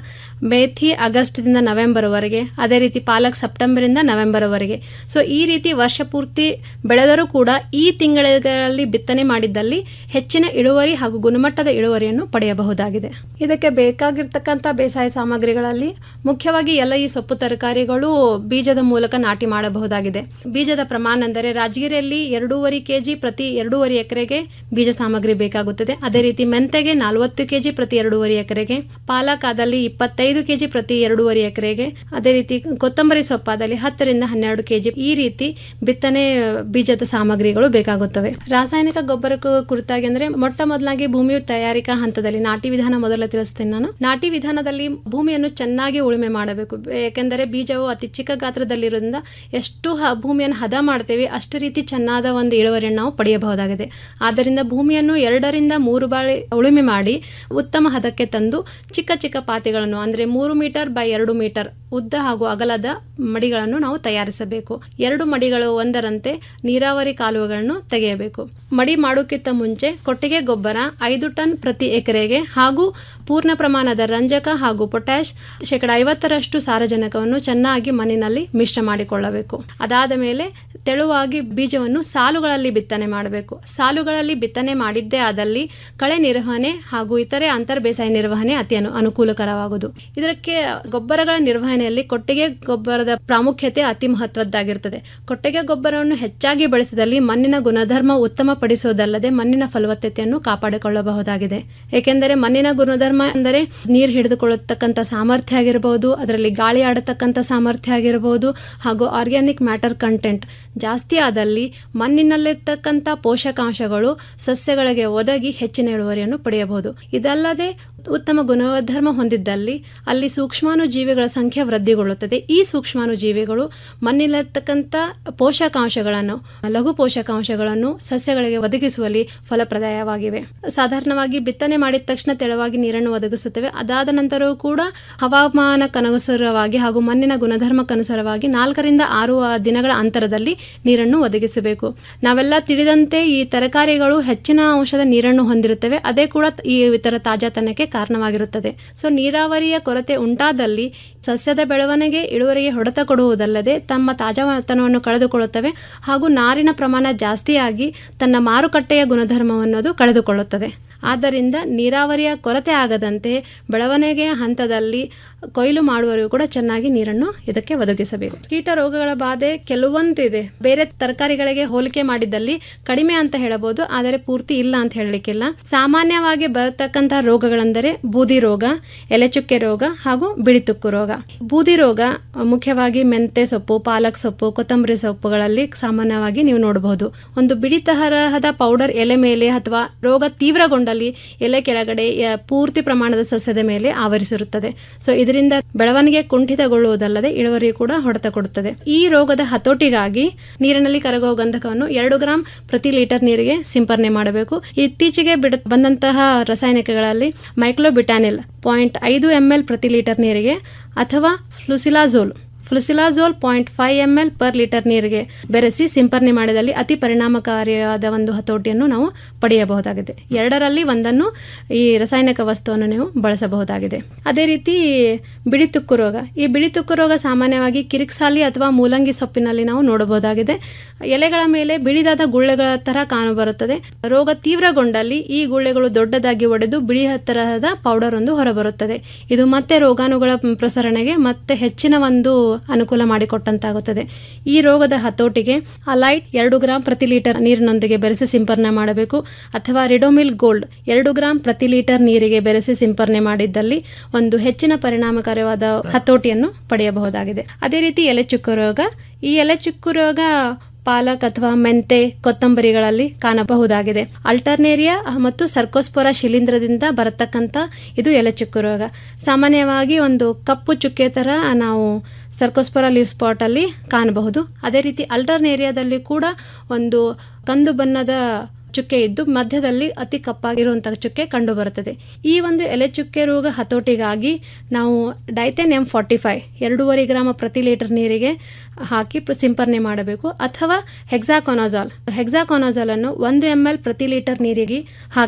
ಮೇಥಿ ಆಗಸ್ಟ್ದಿಂದ ನವೆಂಬರ್ವರೆಗೆ ಅದೇ ರೀತಿ ಪಾಲಕ್ ಸೆಪ್ಟೆಂಬರಿಂದ ನವೆಂಬರ್ವರೆಗೆ ಸೊ ಈ ರೀತಿ ವರ್ಷ ಪೂರ್ತಿ ಬೆಳೆದರೂ ಕೂಡ ಈ ತಿಂಗಳಲ್ಲಿ ಬಿತ್ತನೆ ಮಾಡಿದ್ದಲ್ಲಿ ಹೆಚ್ಚಿನ ಇಳುವರಿ ಹಾಗೂ ಗುಣಮಟ್ಟದ ಇಳುವರಿಯನ್ನು ಪಡೆಯಬಹುದಾಗಿದೆ ಇದಕ್ಕೆ ಬೇಕಾಗಿರ್ತಕ್ಕಂಥ ಬೇಸಾಯ ಸಾಮಗ್ರಿಗಳಲ್ಲಿ ಮುಖ್ಯವಾಗಿ ಎಲ್ಲ ಈ ಸೊಪ್ಪು ತರಕಾರಿಗಳು ಬೀಜದ ಮೂಲಕ ನಾಟಿ ಮಾಡಬಹುದಾಗಿದೆ ಬೀಜದ ಪ್ರಮಾಣ ಅಂದರೆ ರಾಜಗಿರಿಯಲ್ಲಿ ಎರಡೂವರೆ ಕೆಜಿ ಪ್ರತಿ ಎರಡೂವರೆ ಎಕರೆಗೆ ಬೀಜ ಸಾಮಗ್ರಿ ಬೇಕಾಗುತ್ತದೆ ಅದೇ ರೀತಿ ಮೆಂತೆಗೆ ನಲವತ್ತು ಕೆಜಿ ಪ್ರತಿ ಎರಡೂವರೆ ಎಕರೆಗೆ ಪಾಲಕ್ ಆದಲ್ಲಿ ಇಪ್ಪತ್ತೈದು ಕೆಜಿ ಪ್ರತಿ ಎರಡೂವರೆ ಎಕರೆಗೆ ಅದೇ ರೀತಿ ಕೊತ್ತಂಬರಿ ಸೊಪ್ಪಾದಲ್ಲಿ ಹತ್ತರಿಂದ ಹನ್ನೆರಡು ಕೆಜಿ ಈ ರೀತಿ ಬಿತ್ತನೆ ಬೀಜದ ಸಾಮಗ್ರಿಗಳು ಬೇಕಾಗುತ್ತವೆ ರಾಸಾಯನಿಕ ಗೊಬ್ಬರ ಕು- ಕುರಿತಾಗಿ ಅಂದ್ರೆ ಮೊಟ್ಟ ಮೊದಲಾಗಿ ಭೂಮಿ ತಯಾರಿಕಾ ಹಂತದಲ್ಲಿ ನಾಟಿ ವಿಧಾನ ಮೊದಲ ತಿಳಿಸ್ತೇನೆ ನಾನು ನಾಟಿ ವಿಧಾನದಲ್ಲಿ ಭೂಮಿಯನ್ನು ಚೆನ್ನಾಗಿ ಉಳುಮೆ ಮಾಡಬೇಕು ಏಕೆಂದರೆ ಬೀಜವು ಅತಿ ಚಿಕ್ಕ ಗಾತ್ರದಲ್ಲಿರೋದ್ರಿಂದ ಎಷ್ಟು ಹ- ಭೂಮಿಯನ್ನು ಹದ ಮಾಡ್ತೇವೆ ಅಷ್ಟು ರೀತಿ ಚೆನ್ನಾದ ಒಂದು ಇಳುವರಿಯನ್ನು ನಾವು ಪಡೆಯಬಹುದಾಗಿದೆ ಆದ್ದರಿಂದ ಭೂಮಿಯನ್ನು ಎರಡರಿಂದ ಮೂರು ಬಾರಿ ಉಳುಮೆ ಮಾಡಿ ಉತ್ತಮ ಹದಕ್ಕೆ ತಂದು ಚಿಕ್ಕ ಚಿಕ್ಕ ಪಾತಿಗಳನ್ನು ಅಂದರೆ ಮೂರು ಮೀಟರ್ ಬೈ ಎರಡು ಮೀಟರ್ ಉದ್ದ ಹಾಗೂ ಅಗಲದ ಮಡಿಗಳನ್ನು ನಾವು ತಯಾರಿಸಬೇಕು ಎರಡು ಮಡಿಗಳು ಒಂದರಂತೆ ನೀರಾವರಿ ಕಾಲುವೆಗಳನ್ನು ತೆಗೆಯಬೇಕು ಮಡಿ ಮಾಡೋಕ್ಕಿಂತ ಮುಂಚೆ ಕೊಟ್ಟಿಗೆ ಗೊಬ್ಬರ ಐದು ಟನ್ ಪ್ರತಿ ಎಕರೆಗೆ ಹಾಗೂ ಪೂರ್ಣ ಪ್ರಮಾಣದ ರಂಜಕ ಹಾಗೂ ಪೊಟ್ಯಾಶ್ ಶೇಕಡ ಐವತ್ತರಷ್ಟು ಸಾರಜನಕವನ್ನು ಚೆನ್ನಾಗಿ ಮಣ್ಣಿನಲ್ಲಿ ಮಿಶ್ರ ಮಾಡಿಕೊಳ್ಳಬೇಕು ಅದಾದ ಮೇಲೆ ತೆಳುವಾಗಿ ಬೀಜವನ್ನು ಸಾಲುಗಳಲ್ಲಿ ಬಿತ್ತನೆ ಮಾಡಬೇಕು ಸಾಲುಗಳಲ್ಲಿ ಬಿತ್ತನೆ ಮಾಡಿದ್ದೇ ಆದಲ್ಲಿ ಕಳೆ ನಿರ್ವಹಣೆ ಹಾಗೂ ಇತರೆ ಅಂತರ್ ಬೇಸಾಯ ನಿರ್ವಹಣೆ ಅತಿ ಅನು ಅನುಕೂಲಕರವಾಗುವುದು ಇದಕ್ಕೆ ಗೊಬ್ಬರಗಳ ನಿರ್ವಹಣೆಯಲ್ಲಿ ಕೊಟ್ಟಿಗೆ ಗೊಬ್ಬರದ ಪ್ರಾಮುಖ್ಯತೆ ಅತಿ ಮಹತ್ವದ್ದಾಗಿರುತ್ತದೆ ಕೊಟ್ಟಿಗೆ ಗೊಬ್ಬರವನ್ನು ಹೆಚ್ಚಾಗಿ ಬಳಸಿದಲ್ಲಿ ಮಣ್ಣಿನ ಗುಣಧರ್ಮ ಉತ್ತಮಪಡಿಸುವುದಲ್ಲದೆ ಮಣ್ಣಿನ ಫಲವತ್ತತೆಯನ್ನು ಕಾಪಾಡಿಕೊಳ್ಳಬಹುದಾಗಿದೆ ಏಕೆಂದರೆ ಮಣ್ಣಿನ ಗುಣಧರ್ಮ ಅಂದರೆ ನೀರು ಹಿಡಿದುಕೊಳ್ಳತಕ್ಕಂಥ ಸಾಮರ್ಥ್ಯ ಆಗಿರಬಹುದು ಅದರಲ್ಲಿ ಗಾಳಿ ಆಡತಕ್ಕಂಥ ಸಾಮರ್ಥ್ಯ ಆಗಿರಬಹುದು ಹಾಗೂ ಆರ್ಗ್ಯಾನಿಕ್ ಮ್ಯಾಟರ್ ಕಂಟೆಂಟ್ ಜಾಸ್ತಿ ಆದಲ್ಲಿ ಮಣ್ಣಿನಲ್ಲಿರ್ತಕ್ಕಂಥ ಪೋಷಕಾಂಶಗಳು ಸಸ್ಯಗಳಿಗೆ ಒದಗಿ ಹೆಚ್ಚಿನ ಇಳುವರಿಯನ್ನು ಪಡೆಯಬಹುದು ಇದಲ್ಲದೆ ಉತ್ತಮ ಗುಣಧರ್ಮ ಹೊಂದಿದ್ದಲ್ಲಿ ಅಲ್ಲಿ ಸೂಕ್ಷ್ಮಾಣು ಜೀವಿಗಳ ಸಂಖ್ಯೆ ವೃದ್ಧಿಗೊಳ್ಳುತ್ತದೆ ಈ ಸೂಕ್ಷ್ಮಾಣು ಜೀವಿಗಳು ಮಣ್ಣಿನಲ್ಲಿರ್ತಕ್ಕಂಥ ಪೋಷಕಾಂಶಗಳನ್ನು ಲಘು ಪೋಷಕಾಂಶಗಳನ್ನು ಸಸ್ಯಗಳಿಗೆ ಒದಗಿಸುವಲ್ಲಿ ಫಲಪ್ರದಾಯವಾಗಿವೆ ಸಾಧಾರಣವಾಗಿ ಬಿತ್ತನೆ ಮಾಡಿದ ತಕ್ಷಣ ತೆಳುವಾಗಿ ನೀರನ್ನು ಒದಗಿಸುತ್ತವೆ ಅದಾದ ನಂತರವೂ ಕೂಡ ಹವಾಮಾನಕ್ಕನುಸಾರವಾಗಿ ಹಾಗೂ ಮಣ್ಣಿನ ಗುಣಧರ್ಮಕ್ಕನುಸಾರವಾಗಿ ನಾಲ್ಕರಿಂದ ಆರು ದಿನಗಳ ಅಂತರದಲ್ಲಿ ನೀರನ್ನು ಒದಗಿಸಬೇಕು ನಾವೆಲ್ಲ ತಿಳಿದಂತೆ ಈ ತರಕಾರಿಗಳು ಹೆಚ್ಚಿನ ಅಂಶದ ನೀರನ್ನು ಹೊಂದಿರುತ್ತವೆ ಅದೇ ಕೂಡ ಈ ಇತರ ತಾಜಾತನಕ್ಕೆ ಕಾರಣವಾಗಿರುತ್ತದೆ ಸೊ ನೀರಾವರಿಯ ಕೊರತೆ ಉಂಟಾದಲ್ಲಿ ಸಸ್ಯದ ಬೆಳವಣಿಗೆ ಇಳುವರಿಗೆ ಹೊಡೆತ ಕೊಡುವುದಲ್ಲದೆ ತಮ್ಮ ತಾಜಾತನವನ್ನು ಕಳೆದುಕೊಳ್ಳುತ್ತವೆ ಹಾಗೂ ನಾರಿನ ಪ್ರಮಾಣ ಜಾಸ್ತಿಯಾಗಿ ತನ್ನ ಮಾರುಕಟ್ಟೆಯ ಗುಣಧರ್ಮವನ್ನೋದು ಕಳೆದುಕೊಳ್ಳುತ್ತದೆ ಆದ್ದರಿಂದ ನೀರಾವರಿಯ ಕೊರತೆ ಆಗದಂತೆ ಬೆಳವಣಿಗೆಯ ಹಂತದಲ್ಲಿ ಕೊಯ್ಲು ಮಾಡುವವರೆಗೂ ಕೂಡ ಚೆನ್ನಾಗಿ ನೀರನ್ನು ಇದಕ್ಕೆ ಒದಗಿಸಬೇಕು ಕೀಟ ರೋಗಗಳ ಬಾಧೆ ಕೆಲವೊಂದಿದೆ ಬೇರೆ ತರಕಾರಿಗಳಿಗೆ ಹೋಲಿಕೆ ಮಾಡಿದ್ದಲ್ಲಿ ಕಡಿಮೆ ಅಂತ ಹೇಳಬಹುದು ಆದರೆ ಪೂರ್ತಿ ಇಲ್ಲ ಅಂತ ಹೇಳಲಿಕ್ಕಿಲ್ಲ ಸಾಮಾನ್ಯವಾಗಿ ಬರತಕ್ಕಂತಹ ರೋಗಗಳೆಂದರೆ ಬೂದಿ ರೋಗ ಎಲೆಚುಕ್ಕೆ ರೋಗ ಹಾಗೂ ಬಿಳಿತುಕ್ಕು ರೋಗ ಬೂದಿ ರೋಗ ಮುಖ್ಯವಾಗಿ ಮೆಂತೆ ಸೊಪ್ಪು ಪಾಲಕ್ ಸೊಪ್ಪು ಕೊತ್ತಂಬರಿ ಸೊಪ್ಪುಗಳಲ್ಲಿ ಸಾಮಾನ್ಯವಾಗಿ ನೀವು ನೋಡಬಹುದು ಒಂದು ಬಿಳಿ ತರಹದ ಪೌಡರ್ ಎಲೆ ಮೇಲೆ ಅಥವಾ ರೋಗ ತೀವ್ರಗೊಂಡಲ್ಲಿ ಎಲೆ ಕೆಳಗಡೆ ಯ- ಪೂರ್ತಿ ಪ್ರಮಾಣದ ಸಸ್ಯದ ಮೇಲೆ ಆವರಿಸಿರುತ್ತದೆ ಸೊ ಇದರಿಂದ ಬೆಳವಣಿಗೆ ಕುಂಠಿತಗೊಳ್ಳುವುದಲ್ಲದೆ ಇಳುವರಿ ಕೂಡ ಹೊಡೆತ ಕೊಡುತ್ತದೆ ಈ ರೋಗದ ಹತೋಟಿಗಾಗಿ ನೀರಿನಲ್ಲಿ ಕರಗುವ ಗಂಧಕವನ್ನು ಎರಡು ಗ್ರಾಂ ಪ್ರತಿ ಲೀಟರ್ ನೀರಿಗೆ ಸಿಂಪರಣೆ ಮಾಡಬೇಕು ಇತ್ತೀಚೆಗೆ ಬಿಡ ಬಂದಂತಹ ರಾಸಾಯನಿಕಗಳಲ್ಲಿ ಮೈಕ್ಲೋಬಿಟಾನಿಲ್ ಪಾಯಿಂಟ್ ಐದು ಎಂ ಎಲ್ ಪ್ರತಿ ಲೀಟರ್ ನೀರಿಗೆ ಅಥವಾ flusilazole flusilazole point five M L per litre ನೀರಿಗೆ ಬೆರೆಸಿ ಸಿಂಪರಣೆ ಮಾಡಿದಲ್ಲಿ ಅತಿ ಪರಿಣಾಮಕಾರಿಯಾದ ಒಂದು ಹತೋಟಿಯನ್ನು ನಾವು ಪಡೆಯಬಹುದಾಗಿದೆ ಎರಡರಲ್ಲಿ ಒಂದನ್ನು ಈ ರಾಸಾಯನಿಕ ವಸ್ತುವನ್ನು ನೀವು ಬಳಸಬಹುದಾಗಿದೆ ಅದೇ ರೀತಿ ಬಿಳಿತುಕ್ಕು ರೋಗ ಈ ಬಿಳಿತುಕ್ಕು ರೋಗ ಸಾಮಾನ್ಯವಾಗಿ ಕಿರಿಕ್ಸಾಲಿ ಅಥವಾ ಮೂಲಂಗಿ ಸೊಪ್ಪಿನಲ್ಲಿ ನಾವು ನೋಡಬಹುದಾಗಿದೆ ಎಲೆಗಳ ಮೇಲೆ ಬಿಳಿದಾದ ಗುಳ್ಳೆಗಳ ತರ ಕಾಣಬರುತ್ತದೆ ರೋಗ ತೀವ್ರಗೊಂಡಲ್ಲಿ ಈ ಗುಳ್ಳೆಗಳು ದೊಡ್ಡದಾಗಿ ಒಡೆದು ಬಿಳಿ ತರಹದ ಪೌಡರ್ ಒಂದು ಹೊರಬರುತ್ತದೆ ಇದು ಮತ್ತೆ ರೋಗಾಣುಗಳ ಪ್ರಸರಣೆಗೆ ಮತ್ತೆ ಹೆಚ್ಚಿನ ಒಂದು ಅನುಕೂಲ ಮಾಡಿಕೊಟ್ಟಂತಾಗುತ್ತದೆ ಈ ರೋಗದ ಹತೋಟಿಗೆ ಅಲೈಟ್ ಎರಡು ಗ್ರಾಂ ಪ್ರತಿ ಲೀಟರ್ ನೀರಿನೊಂದಿಗೆ ಬೆರೆಸಿ ಸಿಂಪರಣೆ ಮಾಡಬೇಕು ಅಥವಾ ರಿಡೋಮಿಲ್ ಗೋಲ್ಡ್ ಎರಡು ಗ್ರಾಂ ಪ್ರತಿ ಲೀಟರ್ ನೀರಿಗೆ ಬೆರೆಸಿ ಸಿಂಪರಣೆ ಮಾಡಿದ್ದಲ್ಲಿ ಒಂದು ಹೆಚ್ಚಿನ ಪರಿಣಾಮಕಾರಿಯಾದ ಹತೋಟಿಯನ್ನು ಪಡೆಯಬಹುದಾಗಿದೆ ಅದೇ ರೀತಿ ಎಲೆ ಚುಕ್ಕು ರೋಗ ಈ ಎಲೆ ಚುಕ್ಕು ರೋಗ ಪಾಲಕ್ ಅಥವಾ ಮೆಂತೆ ಕೊತ್ತಂಬರಿಗಳಲ್ಲಿ ಕಾಣಬಹುದಾಗಿದೆ ಅಲ್ಟರ್ನೇರಿಯಾ ಮತ್ತು ಸರ್ಕೋಸ್ಪೊರ ಶಿಲೀಂಧ್ರದಿಂದ ಬರತಕ್ಕಂಥ ಇದು ಎಲೆ ಚುಕ್ಕು ರೋಗ ಸಾಮಾನ್ಯವಾಗಿ ಒಂದು ಕಪ್ಪು ಚುಕ್ಕೆ ಥರ ನಾವು ಸರ್ಕೋಸ್ಪೊರ ಲೀವ್ ಸ್ಪಾಟಲ್ಲಿ ಕಾಣಬಹುದು ಅದೇ ರೀತಿ ಅಲ್ಟರ್ನೇರಿಯಾದಲ್ಲಿ ಕೂಡ ಒಂದು ಕಂದು ಬಣ್ಣದ ಚುಕ್ಕೆ ಇದ್ದು ಮಧ್ಯದಲ್ಲಿ ಅತಿ ಕಪ್ಪಾಗಿರುವಂಥ ಚುಕ್ಕೆ ಕಂಡುಬರುತ್ತದೆ ಈ ಒಂದು ಎಲೆ ಚುಕ್ಕೆ ರೋಗ ಹತೋಟಿಗಾಗಿ ನಾವು ಡೈಥೆನ್ ಎಂ ಫಾರ್ಟಿ ಫೈವ್ ಎರಡೂವರೆ ಗ್ರಾಮ ಪ್ರತಿ ಲೀಟರ್ ನೀರಿಗೆ ಹಾಕಿ ಪ್ರ- ಸಿಂಪರಣೆ ಮಾಡಬೇಕು ಅಥವಾ ಹೆಕ್ಸಾಕೊನೋಜಾಲ್ ಹೆಕ್ಸಾಕೊನೋಜಾಲ್ ಅನ್ನು ಒಂದು ಎಮ್ ಎಲ್ ಪ್ರತಿ ಲೀಟರ್ ನೀರಿಗೆ ಹಾಕಿ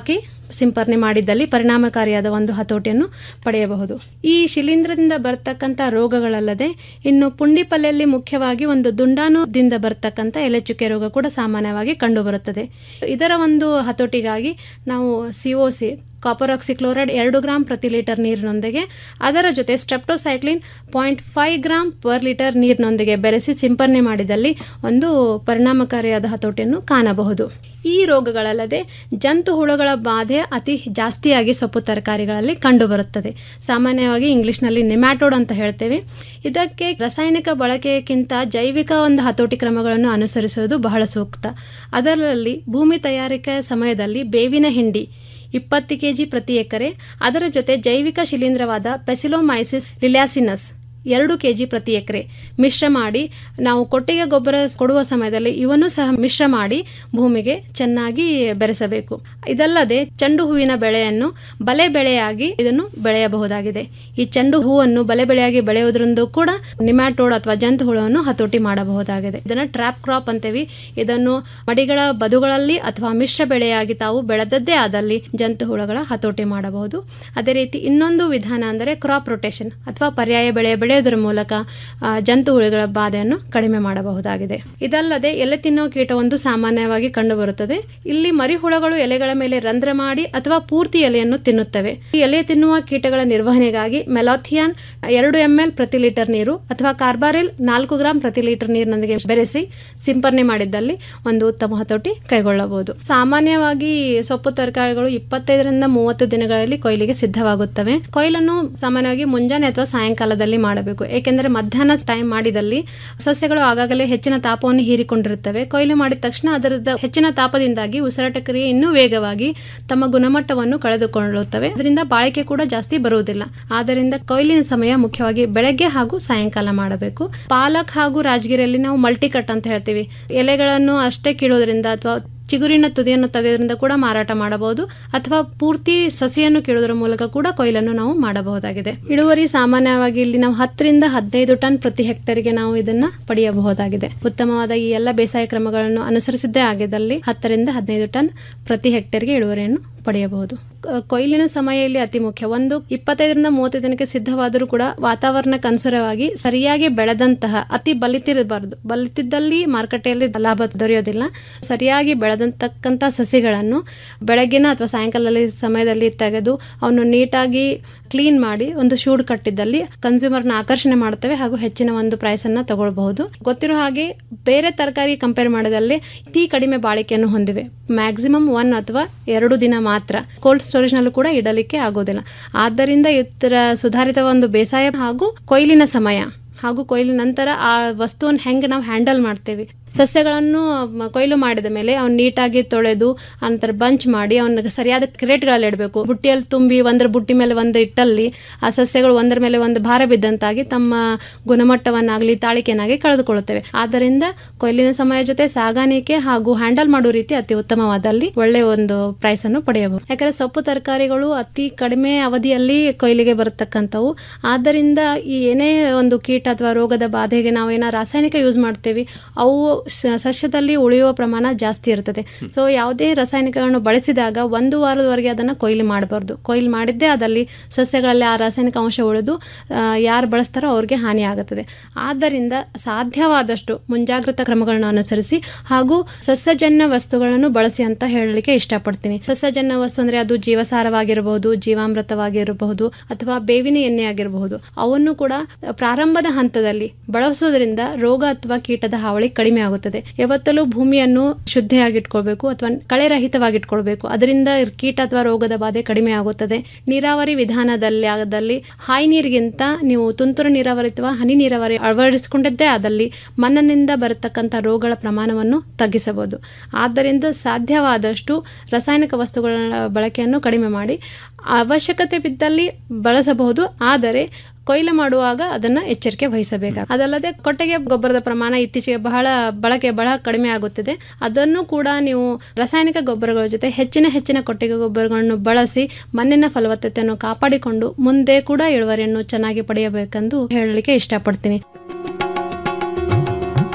ಸಿಂಪರಣೆ ಮಾಡಿದ್ದಲ್ಲಿ ಪರಿಣಾಮಕಾರಿಯಾದ ಒಂದು ಹತೋಟಿಯನ್ನು ಪಡೆಯಬಹುದು ಈ ಶಿಲೀಂಧ್ರದಿಂದ ಬರ್ತಕ್ಕಂಥ ರೋಗಗಳಲ್ಲದೆ ಇನ್ನು ಪುಂಡಿಪಲ್ಲೆಯಲ್ಲಿ ಮುಖ್ಯವಾಗಿ ಒಂದು ದುಂಡಾಣುದಿಂದ ಬರ್ತಕ್ಕಂಥ ಎಲೆಚುಕೆ ರೋಗ ಕೂಡ ಸಾಮಾನ್ಯವಾಗಿ ಕಂಡುಬರುತ್ತದೆ ಇದರ ಒಂದು ಹತೋಟಿಗಾಗಿ ನಾವು C O C copper oxychloride ಎರಡು ಗ್ರಾಮ್ ಪ್ರತಿ ಲೀಟರ್ ನೀರಿನೊಂದಿಗೆ ಅದರ ಜೊತೆ streptocycline point five gram per litre ನೀರಿನೊಂದಿಗೆ ಬೆರೆಸಿ ಸಿಂಪರಣೆ ಮಾಡಿದಲ್ಲಿ ಒಂದು ಪರಿಣಾಮಕಾರಿಯಾದ ಹತೋಟಿಯನ್ನು ಕಾಣಬಹುದು ಈ ರೋಗಗಳಲ್ಲದೆ ಜಂತು ಹುಳುಗಳ ಬಾಧೆ ಅತಿ ಜಾಸ್ತಿಯಾಗಿ ಸೊಪ್ಪು ತರಕಾರಿಗಳಲ್ಲಿ ಕಂಡುಬರುತ್ತದೆ ಸಾಮಾನ್ಯವಾಗಿ ಇಂಗ್ಲಿಷ್ನಲ್ಲಿ ನಿಮ್ಯಾಟೋಡ್ ಅಂತ ಹೇಳ್ತೇವೆ ಇದಕ್ಕೆ ರಾಸಾಯನಿಕ ಬಳಕೆಗಿಂತ ಜೈವಿಕ ಒಂದು ಹತೋಟಿ ಕ್ರಮಗಳನ್ನು ಅನುಸರಿಸುವುದು ಬಹಳ ಸೂಕ್ತ ಅದರಲ್ಲಿ ಭೂಮಿ ತಯಾರಿಕೆ ಸಮಯದಲ್ಲಿ ಬೇವಿನ ಹಿಂಡಿ ಇಪ್ಪತ್ತು ಕೆಜಿ ಪ್ರತಿ ಎಕರೆ ಅದರ ಜೊತೆ ಜೈವಿಕ ಶಿಲೀಂಧ್ರವಾದ ಪೆಸಿಲೋಮೈಸಿಸ್ ಲಿಲ್ಯಾಸಿನಸ್ ಎರಡು ಕೆ ಜಿ ಪ್ರತಿ ಎಕರೆ ಮಿಶ್ರ ಮಾಡಿ ನಾವು ಕೊಟ್ಟಿಗೆ ಗೊಬ್ಬರ ಕೊಡುವ ಸಮಯದಲ್ಲಿ ಇವನ್ನೂ ಸಹ ಮಿಶ್ರ ಮಾಡಿ ಭೂಮಿಗೆ ಚೆನ್ನಾಗಿ ಬೆರೆಸಬೇಕು ಇದಲ್ಲದೆ ಚೆಂಡು ಹೂವಿನ ಬೆಳೆಯನ್ನು ಬಲೆ ಬೆಳೆಯಾಗಿ ಇದನ್ನು ಬೆಳೆಯಬಹುದಾಗಿದೆ ಈ ಚೆಂಡು ಹೂವನ್ನು ಬಲೆ ಬೆಳೆಯಾಗಿ ಬೆಳೆಯುವುದರಿಂದ ಕೂಡ ನಿಮ್ಯಾಟೋಡ್ ಅಥವಾ ಜಂತು ಹುಳವನ್ನು ಹತೋಟಿ ಮಾಡಬಹುದಾಗಿದೆ ಇದನ್ನು ಟ್ರ್ಯಾಪ್ ಕ್ರಾಪ್ ಅಂತೇವಿ ಇದನ್ನು ಮಡಿಗಳ ಬದುಗಳಲ್ಲಿ ಅಥವಾ ಮಿಶ್ರ ಬೆಳೆಯಾಗಿ ತಾವು ಬೆಳೆದದ್ದೇ ಆದಲ್ಲಿ ಜಂತು ಹುಳಗಳ ಹತೋಟಿ ಮಾಡಬಹುದು ಅದೇ ರೀತಿ ಇನ್ನೊಂದು ವಿಧಾನ ಅಂದರೆ ಕ್ರಾಪ್ ರೊಟೇಷನ್ ಅಥವಾ ಪರ್ಯಾಯ ಬೆಳೆ ಬೆಳೆಯೋದರ ಮೂಲಕ ಆ, ಜಂತು ಹುಳುಗಳ ಬಾಧೆಯನ್ನು ಕಡಿಮೆ ಮಾಡಬಹುದಾಗಿದೆ ಇದಲ್ಲದೆ ಎಲೆ ತಿನ್ನುವ ಕೀಟ ಒಂದು ಸಾಮಾನ್ಯವಾಗಿ ಕಂಡುಬರುತ್ತದೆ ಇಲ್ಲಿ ಮರಿಹುಳಗಳು ಎಲೆಗಳ ಮೇಲೆ ರಂಧ್ರ ಮಾಡಿ ಅಥವಾ ಪೂರ್ತಿ ಎಲೆಯನ್ನು ತಿನ್ನುತ್ತವೆ ಈ ಎಲೆ ತಿನ್ನುವ ಕೀಟಗಳ ನಿರ್ವಹಣೆಗಾಗಿ ಮೆಲಾಥಿಯಾನ್ ಎರಡು ಎಂ ಎಲ್ ಪ್ರತಿ ಲೀಟರ್ ನೀರು ಅಥವಾ ಕಾರ್ಬಾರಿಲ್ ನಾಲ್ಕು ಗ್ರಾಂ ಪ್ರತಿ ಲೀಟರ್ ನೀರಿನೊಂದಿಗೆ ಬೆರೆಸಿ ಸಿಂಪರಣೆ ಮಾಡಿದ್ದಲ್ಲಿ ಒಂದು ಉತ್ತಮ ಹತೋಟಿ ಕೈಗೊಳ್ಳಬಹುದು ಸಾಮಾನ್ಯವಾಗಿ ಸೊಪ್ಪು ತರಕಾರಿಗಳು ಇಪ್ಪತ್ತೈದರಿಂದ ಮೂವತ್ತು ದಿನಗಳಲ್ಲಿ ಕೊಯ್ಲಿಗೆ ಸಿದ್ಧವಾಗುತ್ತವೆ ಕೊಯ್ಲನ್ನು ಸಾಮಾನ್ಯವಾಗಿ ಮುಂಜಾನೆ ಅಥವಾ ಸಾಯಂಕಾಲದಲ್ಲಿ ಮಾಡಬೇಕು ಏಕೆಂದರೆ ಮಧ್ಯಾಹ್ನ ಟೈಮ್ ಮಾಡಿದಲ್ಲಿ ಸಸ್ಯಗಳು ಆಗಾಗಲೇ ಹೆಚ್ಚಿನ ತಾಪವನ್ನು ಹೀರಿಕೊಂಡಿರುತ್ತವೆ ಕೊಯ್ಲು ಮಾಡಿದ ತಕ್ಷಣ ಅದರದ ಹೆಚ್ಚಿನ ತಾಪದಿಂದಾಗಿ ಉಸಿರಾಟ ಕ್ರಿಯೆ ಇನ್ನೂ ವೇಗವಾಗಿ ತಮ್ಮ ಗುಣಮಟ್ಟವನ್ನು ಕಳೆದುಕೊಳ್ಳುತ್ತವೆ ಅದರಿಂದ ಬಾಳಿಕೆ ಕೂಡ ಜಾಸ್ತಿ ಬರುವುದಿಲ್ಲ ಆದ್ದರಿಂದ ಕೊಯ್ಲಿನ ಸಮಯ ಮುಖ್ಯವಾಗಿ ಬೆಳಗ್ಗೆ ಹಾಗೂ ಸಾಯಂಕಾಲ ಮಾಡಬೇಕು ಪಾಲಕ್ ಹಾಗೂ ರಾಜಗಿರಿಯಲ್ಲಿ ನಾವು ಮಲ್ಟಿ ಕಟ್ ಅಂತ ಹೇಳ್ತೀವಿ ಎಲೆಗಳನ್ನು ಅಷ್ಟೇ ಕೀಳೋದ್ರಿಂದ ಅಥವಾ ಚಿಗುರಿನ ತುದಿಯನ್ನು ತೆಗೆಯೋದ್ರಿಂದ ಕೂಡ ಮಾರಾಟ ಮಾಡಬಹುದು ಅಥವಾ ಪೂರ್ತಿ ಸಸಿಯನ್ನು ಕೀಳೋದ್ರ ಮೂಲಕ ಕೂಡ ಕೊಯ್ಲನ್ನು ನಾವು ಮಾಡಬಹುದಾಗಿದೆ ಇಳುವರಿ ಸಾಮಾನ್ಯವಾಗಿ ಇಲ್ಲಿ ನಾವು ಹತ್ತರಿಂದ ಹದಿನೈದು ಟನ್ ಪ್ರತಿ ಹೆಕ್ಟರ್ಗೆ ನಾವು ಇದನ್ನ ಪಡೆಯಬಹುದಾಗಿದೆ ಉತ್ತಮವಾದ ಈ ಎಲ್ಲ ಬೇಸಾಯ ಕ್ರಮಗಳನ್ನು ಅನುಸರಿಸಿದ್ದೇ ಆಗಿದ್ದಲ್ಲಿ ಹತ್ತರಿಂದ ಹದಿನೈದು ಟನ್ ಪ್ರತಿ ಹೆಕ್ಟರ್ಗೆ ಇಳುವರಿಯನ್ನು ಪಡೆಯಬಹುದು ಕ- ಕೊಯ್ಲಿನ ಸಮಯ ಇಲ್ಲಿ ಅತಿ ಮುಖ್ಯ ಒಂದು ಇಪ್ಪತ್ತೈದರಿಂದ ಮೂವತ್ತು ದಿನಕ್ಕೆ ಸಿದ್ಧವಾದರೂ ಕೂಡ ವಾತಾವರಣಕ್ಕೆ ಅನುಸಾರವಾಗಿ ಸರಿಯಾಗಿ ಬೆಳೆದಂತಹ ಅತಿ ಬಲಿತಿರಬಾರದು ಬಲಿತಿದ್ದಲ್ಲಿ ಮಾರುಕಟ್ಟೆಯಲ್ಲಿ ಲಾಭ ದೊರೆಯೋದಿಲ್ಲ ಸರಿಯಾಗಿ ಬೆಳೆದಂತಕ್ಕಂಥ ಸಸಿಗಳನ್ನು ಬೆಳಗ್ಗಿನ ಅಥವಾ ಸಾಯಂಕಾಲದಲ್ಲಿ ಸಮಯದಲ್ಲಿ ತೆಗೆದು ಅವನ್ನು ನೀಟಾಗಿ ಕ್ಲೀನ್ ಮಾಡಿ ಒಂದು ಶೂಡ್ ಕಟ್ಟಿದ್ದಲ್ಲಿ ಕನ್ಸ್ಯೂಮರ್ನ ಆಕರ್ಷಣೆ ಮಾಡುತ್ತವೆ ಹಾಗೂ ಹೆಚ್ಚಿನ ಒಂದು ಪ್ರೈಸ್ ಅನ್ನ ತಗೊಳ್ಬಹುದು ಗೊತ್ತಿರೋ ಹಾಗೆ ಬೇರೆ ತರಕಾರಿ ಕಂಪೇರ್ ಮಾಡಿದಲ್ಲಿ ಅತಿ ಕಡಿಮೆ ಬಾಳಿಕೆಯನ್ನು ಹೊಂದಿವೆ ಮ್ಯಾಕ್ಸಿಮಮ್ ಒನ್ ಅಥವಾ ಎರಡು ದಿನ ಮಾತ್ರ ಕೋಲ್ಡ್ ಸ್ಟೋರೇಜ್ನಲ್ಲೂ ಕೂಡ ಇಡಲಿಕ್ಕೆ ಆಗೋದಿಲ್ಲ ಆದ್ದರಿಂದ ಇತರ ಸುಧಾರಿತ ಒಂದು ಬೇಸಾಯ ಹಾಗೂ ಕೊಯ್ಲಿನ ಸಮಯ ಹಾಗೂ ಕೊಯ್ಲಿನ ನಂತರ ಆ ವಸ್ತುವನ್ನು ಹೆಂಗೆ ನಾವು ಹ್ಯಾಂಡಲ್ ಮಾಡ್ತೇವೆ ಸಸ್ಯಗಳನ್ನು ಮ- ಕೊಯ್ಲು ಮಾಡಿದ ಮೇಲೆ ಅವ್ನು ನೀಟಾಗಿ ತೊಳೆದು ನಂತರ ಬಂಚ್ ಮಾಡಿ ಅವನ್ನ ಸರಿಯಾದ ಕ್ರೇಟ್ಗಳಲ್ಲಿ ಇಡಬೇಕು ಬುಟ್ಟಿಯಲ್ಲಿ ತುಂಬಿ ಒಂದರ ಬುಟ್ಟಿ ಮೇಲೆ ಒಂದು ಇಟ್ಟಲ್ಲಿ ಆ ಸಸ್ಯಗಳು ಒಂದರ ಮೇಲೆ ಒಂದು ಭಾರ ಬಿದ್ದಂತಾಗಿ ತಮ್ಮ ಗುಣಮಟ್ಟವನ್ನಾಗಲಿ ತಾಳಿಕೆಯನ್ನಾಗಿ ಕಳೆದುಕೊಳ್ಳುತ್ತವೆ ಆದ್ದರಿಂದ ಕೊಯ್ಲಿನ ಸಮಯ ಜೊತೆ ಸಾಗಾಣಿಕೆ ಹಾಗೂ ಹ್ಯಾಂಡಲ್ ಮಾಡೋ ರೀತಿ ಅತಿ ಉತ್ತಮವಾದಲ್ಲಿ ಒಳ್ಳೆಯ ಒಂದು ಪ್ರೈಸ್ ಅನ್ನು ಪಡೆಯಬಹುದು ಯಾಕಂದ್ರೆ ಸೊಪ್ಪು ತರಕಾರಿಗಳು ಅತಿ ಕಡಿಮೆ ಅವಧಿಯಲ್ಲಿ ಕೊಯ್ಲಿಗೆ ಬರತಕ್ಕಂಥವು ಆದ್ದರಿಂದ ಈ ಏನೇ ಒಂದು ಕೀಟ ಅಥವಾ ರೋಗದ ಬಾಧೆಗೆ ನಾವೇನೋ ರಾಸಾಯನಿಕ ಯೂಸ್ ಮಾಡ್ತೇವೆ ಅವು ಸ- ಸಸ್ಯದಲ್ಲಿ ಉಳಿಯುವ ಪ್ರಮಾಣ ಜಾಸ್ತಿ ಇರ್ತದೆ ಸೊ ಯಾವುದೇ ರಾಸಾಯನಿಕಗಳನ್ನು ಬಳಸಿದಾಗ ಒಂದು ವಾರದವರೆಗೆ ಅದನ್ನು ಕೊಯ್ಲು ಮಾಡಬಾರ್ದು ಕೊಯ್ಲು ಮಾಡಿದ್ದೇ ಅದಲ್ಲಿ ಸಸ್ಯಗಳಲ್ಲಿ ಆ ರಾಸಾಯನಿಕ ಅಂಶ ಉಳಿದು ಯಾರು ಬಳಸ್ತಾರೋ ಅವ್ರಿಗೆ ಹಾನಿ ಆಗುತ್ತದೆ ಆದ್ದರಿಂದ ಸಾಧ್ಯವಾದಷ್ಟು ಮುಂಜಾಗ್ರತಾ ಕ್ರಮಗಳನ್ನು ಅನುಸರಿಸಿ ಹಾಗೂ ಸಸ್ಯಜನ್ಯ ವಸ್ತುಗಳನ್ನು ಬಳಸಿ ಅಂತ ಹೇಳಲಿಕ್ಕೆ ಇಷ್ಟಪಡ್ತೀನಿ ಸಸ್ಯಜನ್ಯ ವಸ್ತು ಅಂದರೆ ಅದು ಜೀವಸಾರವಾಗಿರಬಹುದು ಜೀವಾಮೃತವಾಗಿರಬಹುದು ಅಥವಾ ಬೇವಿನ ಎಣ್ಣೆ ಆಗಿರಬಹುದು ಅವನ್ನು ಕೂಡ ಪ್ರಾರಂಭದ ಹಂತದಲ್ಲಿ ಬಳಸೋದ್ರಿಂದ ರೋಗ ಅಥವಾ ಕೀಟದ ಹಾವಳಿ ಕಡಿಮೆ ಆಗುತ್ತದೆ ಯಾವತ್ತಲೂ ಭೂಮಿಯನ್ನು ಶುದ್ಧಿಯಾಗಿಟ್ಕೊಳ್ಬೇಕು ಅಥವಾ ಕಳೆರಹಿತವಾಗಿಟ್ಕೊಳ್ಬೇಕು ಅದರಿಂದ ಕೀಟ ಅಥವಾ ರೋಗದ ಬಾಧೆ ಕಡಿಮೆ ಆಗುತ್ತದೆ ನೀರಾವರಿ ವಿಧಾನದಲ್ಲಿ ಆದಲ್ಲಿ ಹಾಯಿ ನೀರಿಗಿಂತ ನೀವು ತುಂತುರು ನೀರಾವರಿ ಅಥವಾ ಹನಿ ನೀರಾವರಿ ಅಳವಡಿಸಿಕೊಂಡಿದ್ದೇ ಆದಲ್ಲಿ ಮಣ್ಣಿನಿಂದ ಬರತಕ್ಕಂಥ ರೋಗಗಳ ಪ್ರಮಾಣವನ್ನು ತಗ್ಗಿಸಬಹುದು ಆದ್ದರಿಂದ ಸಾಧ್ಯವಾದಷ್ಟು ರಾಸಾಯನಿಕ ವಸ್ತುಗಳ ಬಳಕೆಯನ್ನು ಕಡಿಮೆ ಮಾಡಿ ಅವಶ್ಯಕತೆ ಬಿದ್ದಲ್ಲಿ ಬಳಸಬಹುದು ಆದರೆ ಕೊಯ್ಲು ಮಾಡುವಾಗ ಅದನ್ನ ಎಚ್ಚರಿಕೆ ವಹಿಸಬೇಕು ಅದಲ್ಲದೆ ಕೊಟ್ಟಿಗೆ ಗೊಬ್ಬರದ ಪ್ರಮಾಣ ಇತ್ತೀಚೆಗೆ ಬಹಳ ಬಳಕೆ ಬಹಳ ಕಡಿಮೆ ಆಗುತ್ತಿದೆ ಅದನ್ನು ಕೂಡ ನೀವು ರಾಸಾಯನಿಕ ಗೊಬ್ಬರಗಳ ಜೊತೆ ಹೆಚ್ಚಿನ ಹೆಚ್ಚಿನ ಕೊಟ್ಟಿಗೆ ಗೊಬ್ಬರಗಳನ್ನು ಬಳಸಿ ಮಣ್ಣಿನ ಫಲವತ್ತತೆಯನ್ನು ಕಾಪಾಡಿಕೊಂಡು ಮುಂದೆ ಕೂಡ ಇಳುವರಿಯನ್ನು ಚೆನ್ನಾಗಿ ಪಡೆಯಬೇಕೆಂದು ಹೇಳಲಿಕ್ಕೆ ಇಷ್ಟಪಡ್ತೀನಿ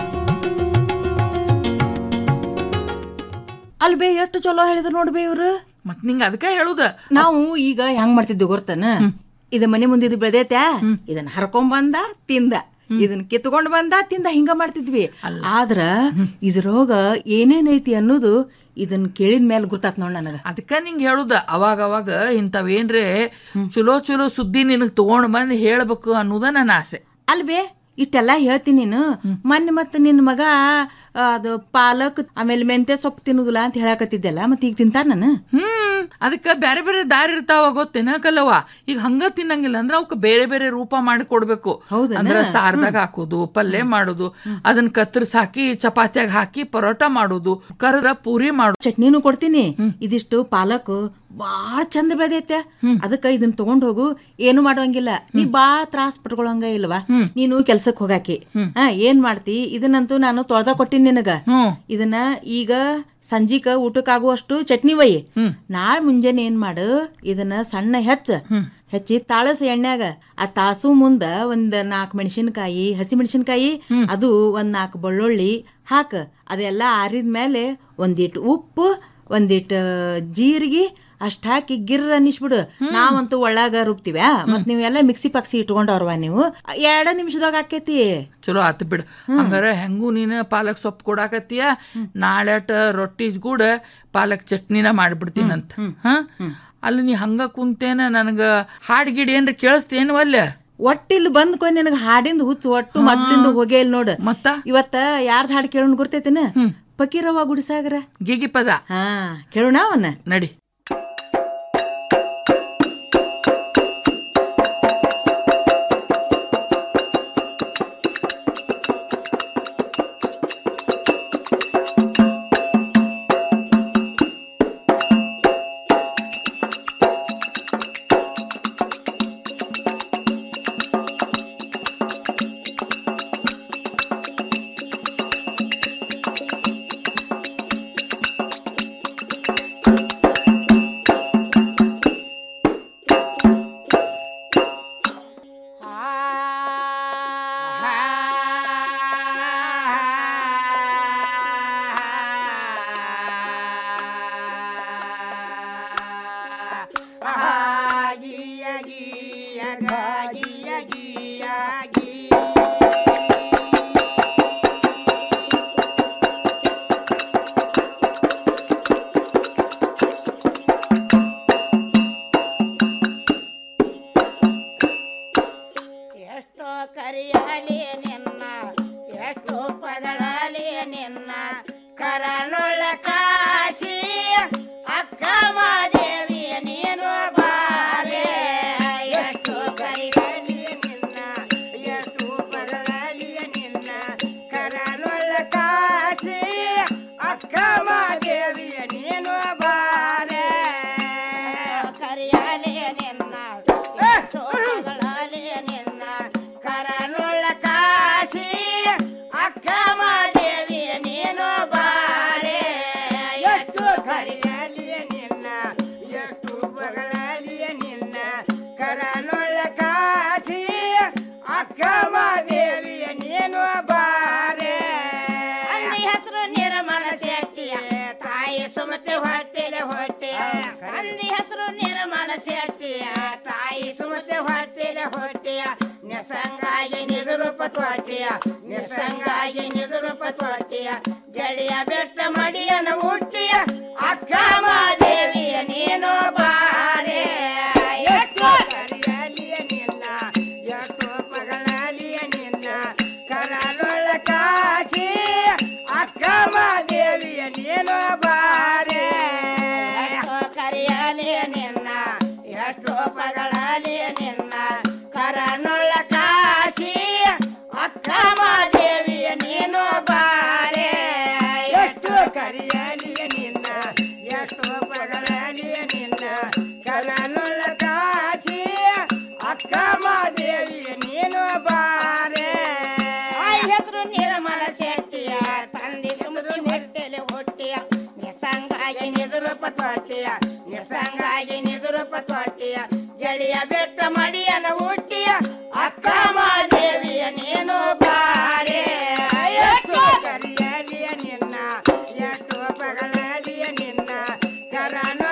ಅಲ್ಬೇ ಎಷ್ಟು ಚಲೋ ಹೇಳಿದ್ರು ನೋಡ್ಬೇ ಇವ್ರು ಮತ್ ನಿಂಗ ಅದಕ್ಕೆ ಹೇಳುದ ನಾವು ಈಗ ಹೆಂಗ್ ಮಾಡ್ತಿದ್ವಿ ಗೊತ್ತನ ಇದ ಮನೆ ಮುಂದೆ ಇದು ಬೆಳೆದೈತೆ ಇದನ್ನ ಹರ್ಕೊಂಡ್ ಬಂದ ತಿಂದ ಇದನ್ನ ಕಿತ್ಕೊಂಡ್ ಬಂದ ತಿಂದ ಹಿಂಗ ಮಾಡ್ತಿದ್ವಿ ಆದ್ರ ಇದ್ರೊಳಗ ಏನೇನೈತಿ ಅನ್ನೋದು ಇದನ್ನ ಕೇಳಿದ ಮೇಲೆ ಗೊತ್ತಾತ್ ನೋಡ್ ನನಗ ಅದಕ್ಕ ನಿಂಗೆ ಹೇಳುದ ಅವಾಗ ಅವಾಗ ಇಂಥವೇನ್ರೆ ಚಲೋ ಚಲೋ ಸುದ್ದಿ ನಿನಗ್ ತಗೊಂಡ್ ಬಂದ್ ಹೇಳ್ಬೇಕು ಅನ್ನೋದ ನನ್ನ ಆಸೆ ಅಲ್ಬೇ ಇಷ್ಟೆಲ್ಲ ಹೇಳ್ತೀನಿ ನೀನು ಮೊನ್ನೆ ಮತ್ತೆ ನಿನ್ನ ಮಗ ಆ, ಅದು ಪಾಲಕ್ ಆಮೇಲೆ ಮೆಂತ್ಯ ಸೊಪ್ಪು ತಿನ್ನುದಿಲ್ಲ ಅಂತ ಹೇಳಕತ್ತಿದ್ದೆಲ್ಲ ಮತ್ತೆ ಈಗ ತಿಂತಾರ ನಾನು ಹ್ಮ್ ಅದಕ್ಕ ಬೇರೆ ಬೇರೆ ದಾರಿ ಇರ್ತಾವ ಗೊತ್ತೇನ ಕಲ್ಲವ್ವ ಈಗ ಹಂಗ ತಿನ್ನಂಗಿಲ್ಲ ಅಂದ್ರ ಅವಕ್ಕ ಬೇರೆ ಬೇರೆ ರೂಪ ಮಾಡಿ ಕೊಡ್ಬೇಕು ಅಂದ್ರ ಸಾರ್ದಾಗ ಹಾಕೋದು ಪಲ್ಯ ಮಾಡೋದು ಅದನ್ನ ಕತ್ತರಿಸಿ ಹಾಕಿ ಚಪಾತಿಯಾಗ ಹಾಕಿ ಪರೋಟ ಮಾಡೋದು ಕರದ ಪೂರಿ ಮಾಡೋದು ಚಟ್ನಿನೂ ಕೊಡ್ತೀನಿ ಇದಿಷ್ಟು ಪಾಲಕ್ ಬಾಳ ಚಂದ ಬೆಳೆದೈತೆ ಅದಕ್ಕ ಇದನ್ನ ತಗೊಂಡ್ ಹೋಗು ಏನು ಮಾಡುವಂಗಿಲ್ಲ ನೀ ಬಾಳ ತ್ರಾಸ್ ಪಟ್ಕೊಳಂಗ ಇಲ್ವಾ ನೀನು ಕೆಲ್ಸಕ್ ಹೋಗಾಕಿ ಹಾ ಏನ್ ಮಾಡ್ತಿ ಇದನ್ನಂತೂ ನಾನು ತೊಳ್ದ ಕೊಟ್ಟಿನಿ ನಿನಗ ಇದನ್ನ ಈಗ ಸಂಜಿಕ ಊಟಕ್ಕಾಗುವಷ್ಟು ಚಟ್ನಿ ಒಯ್ಯಿ ನಾಳೆ ಮುಂಜಾನೆ ಏನ್ ಮಾಡು ಇದನ್ನ ಸಣ್ಣ ಹೆಚ್ಚ ಹೆಚ್ಚಿ ತಾಳಸ ಎಣ್ಣ್ಯಾಗ ಆ ತಾಸು ಮುಂದ ಒಂದ್ ನಾಲ್ಕು ಮೆಣಸಿನಕಾಯಿ ಹಸಿ ಮೆಣಸಿನಕಾಯಿ ಅದು ಒಂದ್ ನಾಲ್ಕು ಬೆಳ್ಳುಳ್ಳಿ ಹಾಕ ಅದೆಲ್ಲ ಆರಿದ ಮೇಲೆ ಒಂದಿಟ್ಟು ಉಪ್ಪು ಒಂದಿಟ್ಟು ಜೀರಿಗೆ ಅಷ್ಟ್ ಹಾಕಿ ಗಿರ್ರ ಅನ್ನಿಸ್ಬಿಡು ನಾವಂತೂ ಒಳಗ ರುಬ್ತೀವ್ಯಾ ಮತ್ ನೀವೆಲ್ಲ ಮಿಕ್ಸಿ ಪಕ್ಸಿ ಇಟ್ಕೊಂಡವ್ರವ ನೀವು ಎರಡ ನಿಮಿಷದಾಗ ಆಕೇತಿ ಚಲೋ ಆತ್ ಬಿಡು ಹಂಗಾರ ಹೆಂಗೂ ನೀನು ಪಾಲಕ್ ಸೊಪ್ಪು ಕೊಡಾಕತ್ತೀಯ ನಾಳೆಟ ರೊಟ್ಟಿ ಕೂಡ ಪಾಲಕ್ ಚಟ್ನಿನ ಮಾಡ್ಬಿಡ್ತೀನಂತ ಹ ಅಲ್ಲಿ ನೀ ಹಂಗ ಕುಂತೇನ ನನಗ ಹಾಡ್ ಗಿಡ್ ಏನ್ರ ಕೇಳಿಸ್ತೇನು ಅಲ್ಲ ಒಟ್ಟಿಲ್ ಬಂದ್ಕೊಂಡ್ ನಿನಗ ಹಾಡಿಂದ ಹುಚ್ಚು ಒಟ್ಟು ಮೊದ್ಲಿಂದ ಹೋಗೇ ಇಲ್ಲ ನೋಡು ಮತ್ತ ಇವತ್ತ ಯಾರ್ದ ಹಾಡ್ ಕೇಳೋಣ ಗುರ್ತೈತೇನ ಪಕೀರವ್ವ ಗುಡಿಸಾಗರ ಗಿಗಿ ಪದ ಹಾ ಕೇಳೋಣ ಅವನ್ನ ನಡಿ ಎಷ್ಟೋ ಕರಿಯಲಿ ನಿನ್ನ ಎಷ್ಟು ಪದಳಲಿ ನಿನ್ನ ಕರನುಳ್ಳ ಕಾಶಿ ಅಕ್ಕ ಮಾದೇವಿ ನೀನು ಬಾರೆ ಎಷ್ಟು ಕರಿಯಲಿ ನಿನ್ನ ಎಷ್ಟು ಪದಳಲಿ ನಿನ್ನ ಕರನುಳ್ಳ ಕಾಶಿ ಅಕ್ಕ ಮಾದೇವಿ ನೀನು ಬಾರೆ ಕರಿಯಲಿ ನಿನ್ನ ಎಷ್ಟು ಪದಳಲಿ ನಿನ್ನ ಕರನುಳ್ಳ ಕಾಶಿ ಅಕ್ಕ ಮಾದೇವಿ ನೀನು ಬಾರೆ ಎಷ್ಟು ಕರಿಯಲಿ ನಿನ್ನ ಎಷ್ಟು ಬಗಳಲಿ ನಿನ್ನ ಕರನುಳ್ಳ ಕಾಶಿ ಅಕ್ಕ ಮಾದೇವಿ ನೀನು ಬಾರೆ ಅಂದಿ ಹೆಸರು ನಿರ್ಮಲ ಶೆಟ್ಟಿಯ ತಾಯಿ ಸುಮತಿ ಹೊಟ್ಟೆಲೆ ಹೊಟ್ಟೆ ಅಂದಿ ಹೆಸರು ನಿರ್ಮಲ ಶೆಟ್ಟಿಯ ತಾಯಿ ಸುಮತಿ ಹೊಟ್ಟೆಲೆ ಹೊಟ್ಟೆಯ ನಿಸಂಗಾಗಿ ನಿದುರುಪ ತ್ವಾಟಿಯ ನಿಸಂಗಾಗಿ ನಿದುರುಪ ತ್ವಾಟಿಯ ಜಳಿಯ ಬೆಟ್ಟ ಮಡಿಯನ ಹುಟ್ಟಿಯ ಅಕ್ಕ ಮಾದೇವಿಯ ನೀನು ಬಾರೆ ಎಷ್ಟು ಕರಿಯಲಿಯ ನಿನ್ನ ಎಷ್ಟು ಪಗಳಲಿಯ ನಿನ್ನ ಕರಲೊಳ್ಳ ಕಾಶಿ ಅಕ್ಕ ಮಾದೇವಿಯ ನೀನು ಬಾರೆ ಎಷ್ಟು ಕರಿಯಲಿಯ ನಿನ್ನ ಎಷ್ಟು ಪಗಳಲಿಯ ನಿನ್ನ ಕರನೊಳ್ಳ ಕಾಶಿ ಅಕ್ಕ ಮಾದೇವಿಯ ನೀನು ಬಾರೆ ಎಷ್ಟು ಕರಿಯಲಿಯ ನಿನ್ನ ಎಷ್ಟು ಪಗಳಲಿಯ ನಿನ್ನ ಕರನೊಳ್ಳ ಕಾಶಿ ಅಕ್ಕ ಮಾದೇವಿಯ ನೀನು ಬಾರೆ ತಾಯಿ ಹೆಸರು ನಿರ್ಮಲ ಶೆಟ್ಟಿಯ ತಂದೆ ಸುಮತಿ ಹೊಟ್ಟೆಲೆ ಹೊಟ್ಟೆಯ ನಿಸಂಗಾಗಿ ನಿದುರುಪ ತೊಟ್ಟಿಯ ನಿಸಂಗಾಗಿ ನಿದುರುಪ ತೊಟ್ಟಿಯ ಜಳಿಯ ಬೆಟ್ಟ ಮಡಿಯನ ಹುಟ್ಟಿಯ ಅಕ್ಕ ಮಾದೇವಿಯ ನೀನು ಬಾರೆ ಎಷ್ಟು ಕರಿಯಲಿಯ ನಿನ್ನ ಎಷ್ಟು ಪಗಳಲಿಯ ನಿನ್ನ ಕರನು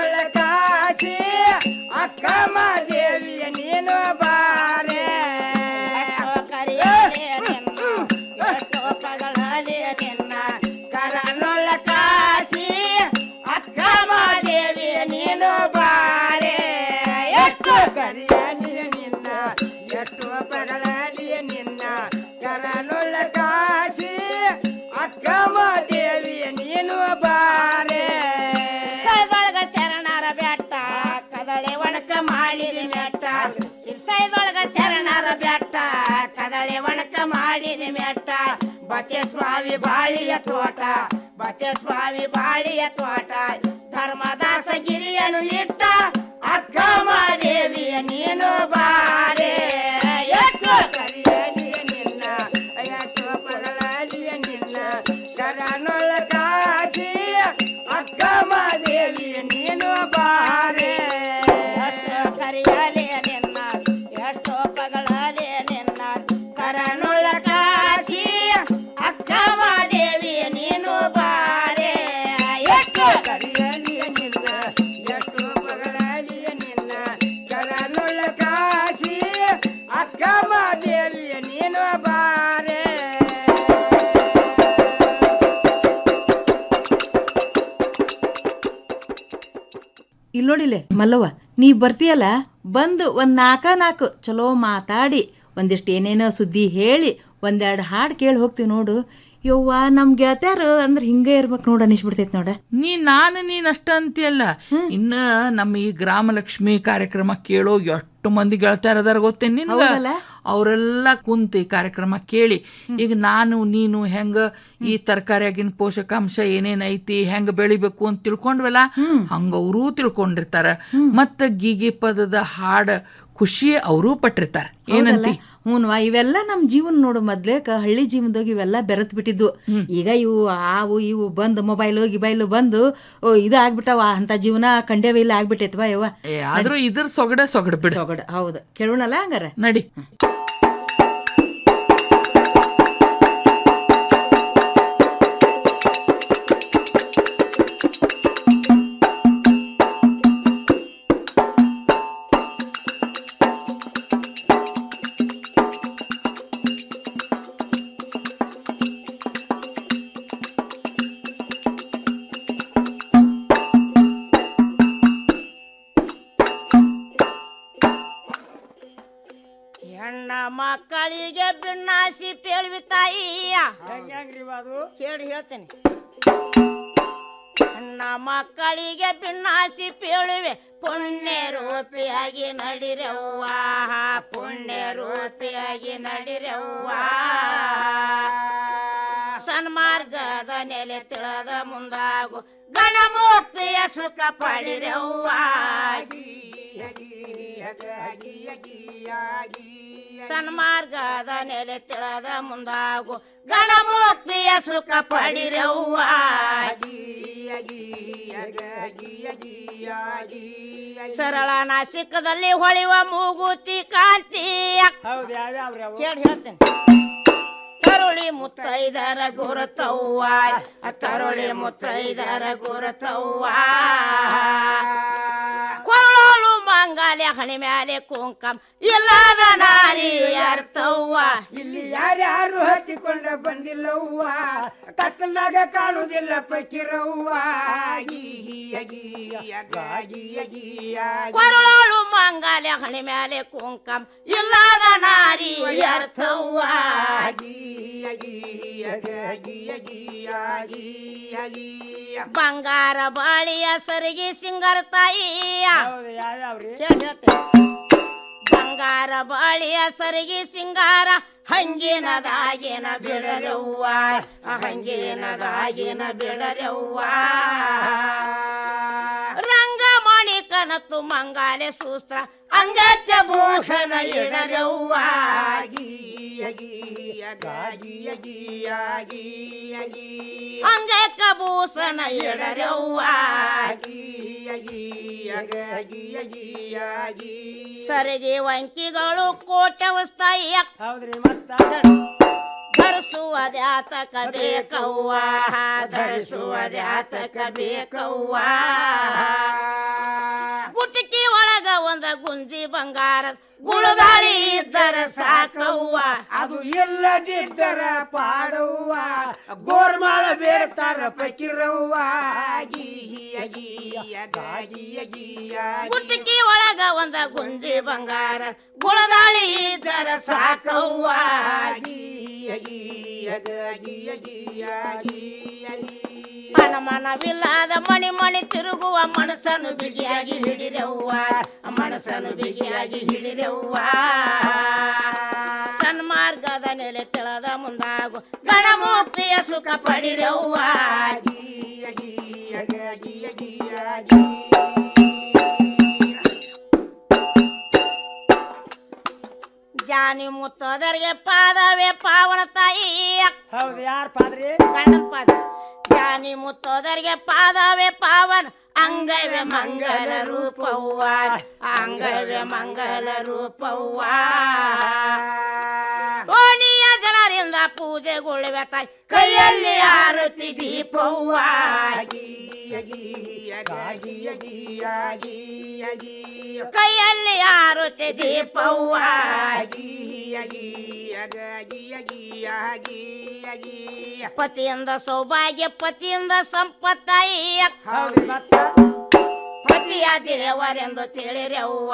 ಮಾಡಿದ ಮೆಟ್ಟ ಬತ್ತೆ ಸ್ವಾಮಿ ಬಾಳಿಯ ತೋಟ ಬತ್ತೆ ಸ್ವಾಮಿ ಬಾಳಿಯ ತೋಟ ಧರ್ಮದಾಸ ಗಿರಿಯನ್ನು ಇಟ್ಟ ಅಕ್ಕ ಮಾದೇವಿಯ ನೀನು ಬಾರೆ ಎತ್ತು ಕರಿಯಲಿಯ ನಿನ್ನ ಎತ್ತು ಪಗಳಲಿಯ ನಿನ್ನ ಶರಣೊಳ ಕಾಶಿ ಅಕ್ಕ ಮಾದೇವಿಯ ನೀನು ಬಾರೆ ಎತ್ತು ಕರಿಯಲಿಯ ನಿನ್ನ ಎಷ್ಟು ಪಗಳಲಿಯ ನಿನ್ನ ಕರನೊಳ ಕಾಶಿ ಅಕ್ಕ ಮಾದೇವಿಯ ನೀನು ಬಾರೆ ಎಷ್ಟು ಕರಿಯಲಿಯ ನಿನ್ನ ಎಷ್ಟು ಪಗಳಲಿಯ ನಿನ್ನ ಕರನೊಳ ಕಾಶಿ ಅಕ್ಕ ಮಾದೇವಿಯ ನೀನು ಬಾರೆ ಇಲ್ಲಿ ನೋಡಿಲೆ ಮಲ್ಲವ್ವ ನೀ ಬರ್ತೀಯಲ್ಲ ಬಂದು ಒಂದು ನಾಲ್ಕ ನಾಲ್ಕು ಚಲೋ ಮಾತಾಡಿ ಒಂದಿಷ್ಟು ಏನೇನೋ ಸುದ್ದಿ ಹೇಳಿ ಒಂದೆರಡು ಹಾಡು ಕೇಳಿ ಹೋಗ್ತೀವಿ ನೋಡು ಯವ್ವ ನಮ್ ಗೆಳತ್ಯಾರು ಅಂದ್ರೆ ಹಿಂಗೆ ಇರ್ಬೇಕು ನೋಡು ಅನಿಸ್ಬಿಡ್ತೈತಿ ನೋಡ ನೀ ನಾನು ನೀನ್ ಅಷ್ಟ ಅಂತೀಯಲ್ಲ ಇನ್ನ ನಮ್ಮ ಈ ಗ್ರಾಮಲಕ್ಷ್ಮಿ ಕಾರ್ಯಕ್ರಮ ಕೇಳೋ ಎಷ್ಟು ಮಂದಿ ಗೆಳತ್ಯಾರ ಅದಾರ ಗೊತ್ತೇನ್ ನಿನ್ಗ ಹೌದಲ್ಲ? ಅವರೆಲ್ಲ ಕುಂತಿ ಕಾರ್ಯಕ್ರಮ ಕೇಳಿ ಈಗ ನಾನು ನೀನು ಹೆಂಗ ಈ ತರಕಾರಿಯಾಗಿನ ಪೋಷಕಾಂಶ ಏನೇನ್ ಐತಿ ಹೆಂಗ ಬೆಳಿಬೇಕು ಅಂತ ತಿಳ್ಕೊಂಡ್ವಲ್ಲ ಹಂಗ ಅವರೂ ತಿಳ್ಕೊಂಡಿರ್ತಾರ ಮತ್ತ ಗೀಗಿ ಪದದ ಹಾಡ ಖುಷಿ ಅವರೂ ಪಟ್ಟಿರ್ತಾರ ಏನಂತಿ ಹ್ಞೂನ್ವಾ ಇವೆಲ್ಲ ನಮ್ಮ ಜೀವನ ನೋಡು ಮೊದ್ಲೇಕ ಹಳ್ಳಿ ಜೀವನದಾಗ ಇವೆಲ್ಲ ಬೆರೆತ್ ಬಿಟ್ಟಿದ್ವು ಈಗ ಇವು ಆವು ಇವು ಬಂದು ಮೊಬೈಲು ಗಿಬೈಲು ಬಂದು ಓ, ಇದು ಆಗ್ಬಿಟ್ಟವ ಅಂತ ಜೀವನ ಕಂಡೇವ ಇಲ್ಲ ಆಗ್ಬಿಟ್ಟೈತವ ಯವ್ವ ಏ, ಆದ್ರೂ ಇದ್ರ ಸೊಗಡ ಸೊಗಡ ಬಿಡು ಸೊಗಡ ಹೌದು ಕೇಳೋಣಲ್ಲ ಹಂಗಾರ ನಡಿ ಹೆಣ್ಣ ಮಕ್ಕಳಿಗೆ ಬಿನ್ನಾಸಿ ಪೇಳ್ವಿ ತಾಯಿಯ ಕೇಳಿ ಹೇಳ್ತೇನೆ ಹೆಣ್ಣ ಮಕ್ಕಳಿಗೆ ಬಿನ್ನಾಸಿ ಪೇಳುವೆ ಪುಣ್ಯ ರೂಪಿಯಾಗಿ ನಡಿರವ್ವ ಪುಣ್ಯ ರೂಪಿಯಾಗಿ ನಡಿರವ್ವ ಸನ್ಮಾರ್ಗದ ನೆಲೆ ತಿಳಿದ ಮುಂದಾಗು ಗಣಮುಕ್ತಿಯ ಸುಖ ಪಡಿರವ್ವ ಸನ್ಮಾರ್ಗದ ನೆಲೆ ತಿಳಿದ ಮುಂದಾಗು ಗಣಮುಕ್ತಿಯ ಸುಖ ಪಡಿರವ್ವ ಸರಳ ನಾಸಿಕದಲ್ಲಿ ಹೊಳೆಯುವ ಮೂಗುತಿ ಕಾಂತಿ ಕೇಳಿ ಹೇಳ್ತೇನೆ ತರುಳಿ ಮುತ್ತೈದರ ಗುರುತವ್ವ ತರುಳಿ ಮುತ್ತೈದರ ಗುರುತವ್ವ ಕೊರಳೋಳು ಮಂಗಾಲೆ ಹಣಿ ಮ್ಯಾಲೆ ಕುಂಕಂ ಇಲ್ಲದ ನಾರಿ ಅರ್ಥವ್ವ ಇಲ್ಲಿ ಯಾರ್ಯಾರು ಹಚ್ಚಿಕೊಂಡ ಬಂದಿಲ್ಲವ್ವ ಕತ್ತಲಾಗ ಕಾಣುವುದಿಲ್ಲ ಪಕ್ಕಿರವ್ವ ಕೊರಳೋಳು ಮಂಗಾಲೆ ಹಣಿ ಮ್ಯಾಲೆ ಕುಂಕಂ ಇಲ್ಲದ ನಾರಿ ಅರ್ಥವ್ವ ಬಂಗಾರ ಬಾಳಿಯ ಸರಿಗೆ ಸಿಂಗಾರ ತಾಯಿಯ ಕೇಳ್ ಹೇಳ್ತೇನೆ. ಬಂಗಾರ ಬಾಳಿಯ ಸರಿಗೆ ಸಿಂಗಾರ ಹಂಗಿನದಾಗಿನ ಬಿಡರವ್ವ ಹಂಗಿನದಾಗಿನ ಬಿಡರವ್ವ ರಂಗ ಮಾಣಿಕನತ್ತು ಮಂಗಾಲೆ ಸೂಸ್ತ್ರ ಅಂಗತ್ಯ ಭೂಷಣ ಇಡರವ್ವ ಅಂಗಕ್ಕ ಭೂಷಣ ಇಡರವ್ವ ಸರಿಗೆ ವಂಕಿಗಳು ಕೋಟೆ ವಸ್ತಾಯ ಧರಿಸುವ ದ್ಯಾತಕ ಬೇಕವ್ವ ಧರಿಸುವ ದ್ಯಾತಕ ಬೇಕವ್ವ ಗುಟಿಕಿ ಒಳಗ ಒಂದ ಗುಂಜಿ ಬಂಗಾರ ಗುಳುಗಾಳಿ ಇದ್ದರ ಸಾಕವ್ವ ಅದು ಇಲ್ಲದಿದ್ದರ ಪಾಡವ್ವ ಗೋರ್ಮಾಳ ಬೇಡ್ತಾರ ಪಕ್ಕಿರವ್ವ ಗುಟಿಕಿ ಒಳಗ ಒಂದ ಗುಂಜಿ ಬಂಗಾರ ಗುಳದಾಳಿ ಇದ್ದರ ಸಾಕವ್ವ ಮನಮನವಿಲ್ಲದ ಮಣಿ ಮಣಿ ತಿರುಗುವ ಮನಸ್ಸನ್ನು ಬಿಗಿಯಾಗಿ ಹಿಡಿರವ್ವ ಮನಸ್ಸನ್ನು ಬಿಗಿಯಾಗಿ ಹಿಡಿರವ್ವ ಸನ್ಮಾರ್ಗದ ನೆಲೆ ತಿಳದ ಮುಂದಾಗು ಗಣಮುಕ್ತಿಯ ಸುಖ ಪಡಿರವ್ವ ಜಾನಿ ಮುತ್ತದರಿಗೆ ಪಾದವೇ ಪಾವನ ತಾಯಿ ಹೌದು ಯಾರ್ ಪಾದ್ರಿ ಗಂಡನ ಪಾದ ಜಾನಿ ಮುತ್ತೋದರಿಗೆ ಪಾದವೇ ಪಾವನ ಅಂಗವೇ ಮಂಗಲ ರೂಪವ್ವ ಅಂಗವೇ ಮಂಗಲ ರೂಪವ್ವ ಓಣಿಯ ಜನರಿಂದ ಪೂಜೆಗೊಳ್ಳುವೆ ತಾಯಿ ಕೈಯಲ್ಲಿ ಆರತಿ ದೀಪವ್ವ ಕೈಯಲ್ಲಿ ಆರತಿ ದೀಪವ್ವ ಪತಿಯಿಂದ ಸೌಭಾಗ್ಯ ಪತಿಯಿಂದ ಸಂಪತ್ತಾಯಿ ಪತಿಯ ದೇವರೆಂದು ತಿಳಿರಿ ಅವ್ವ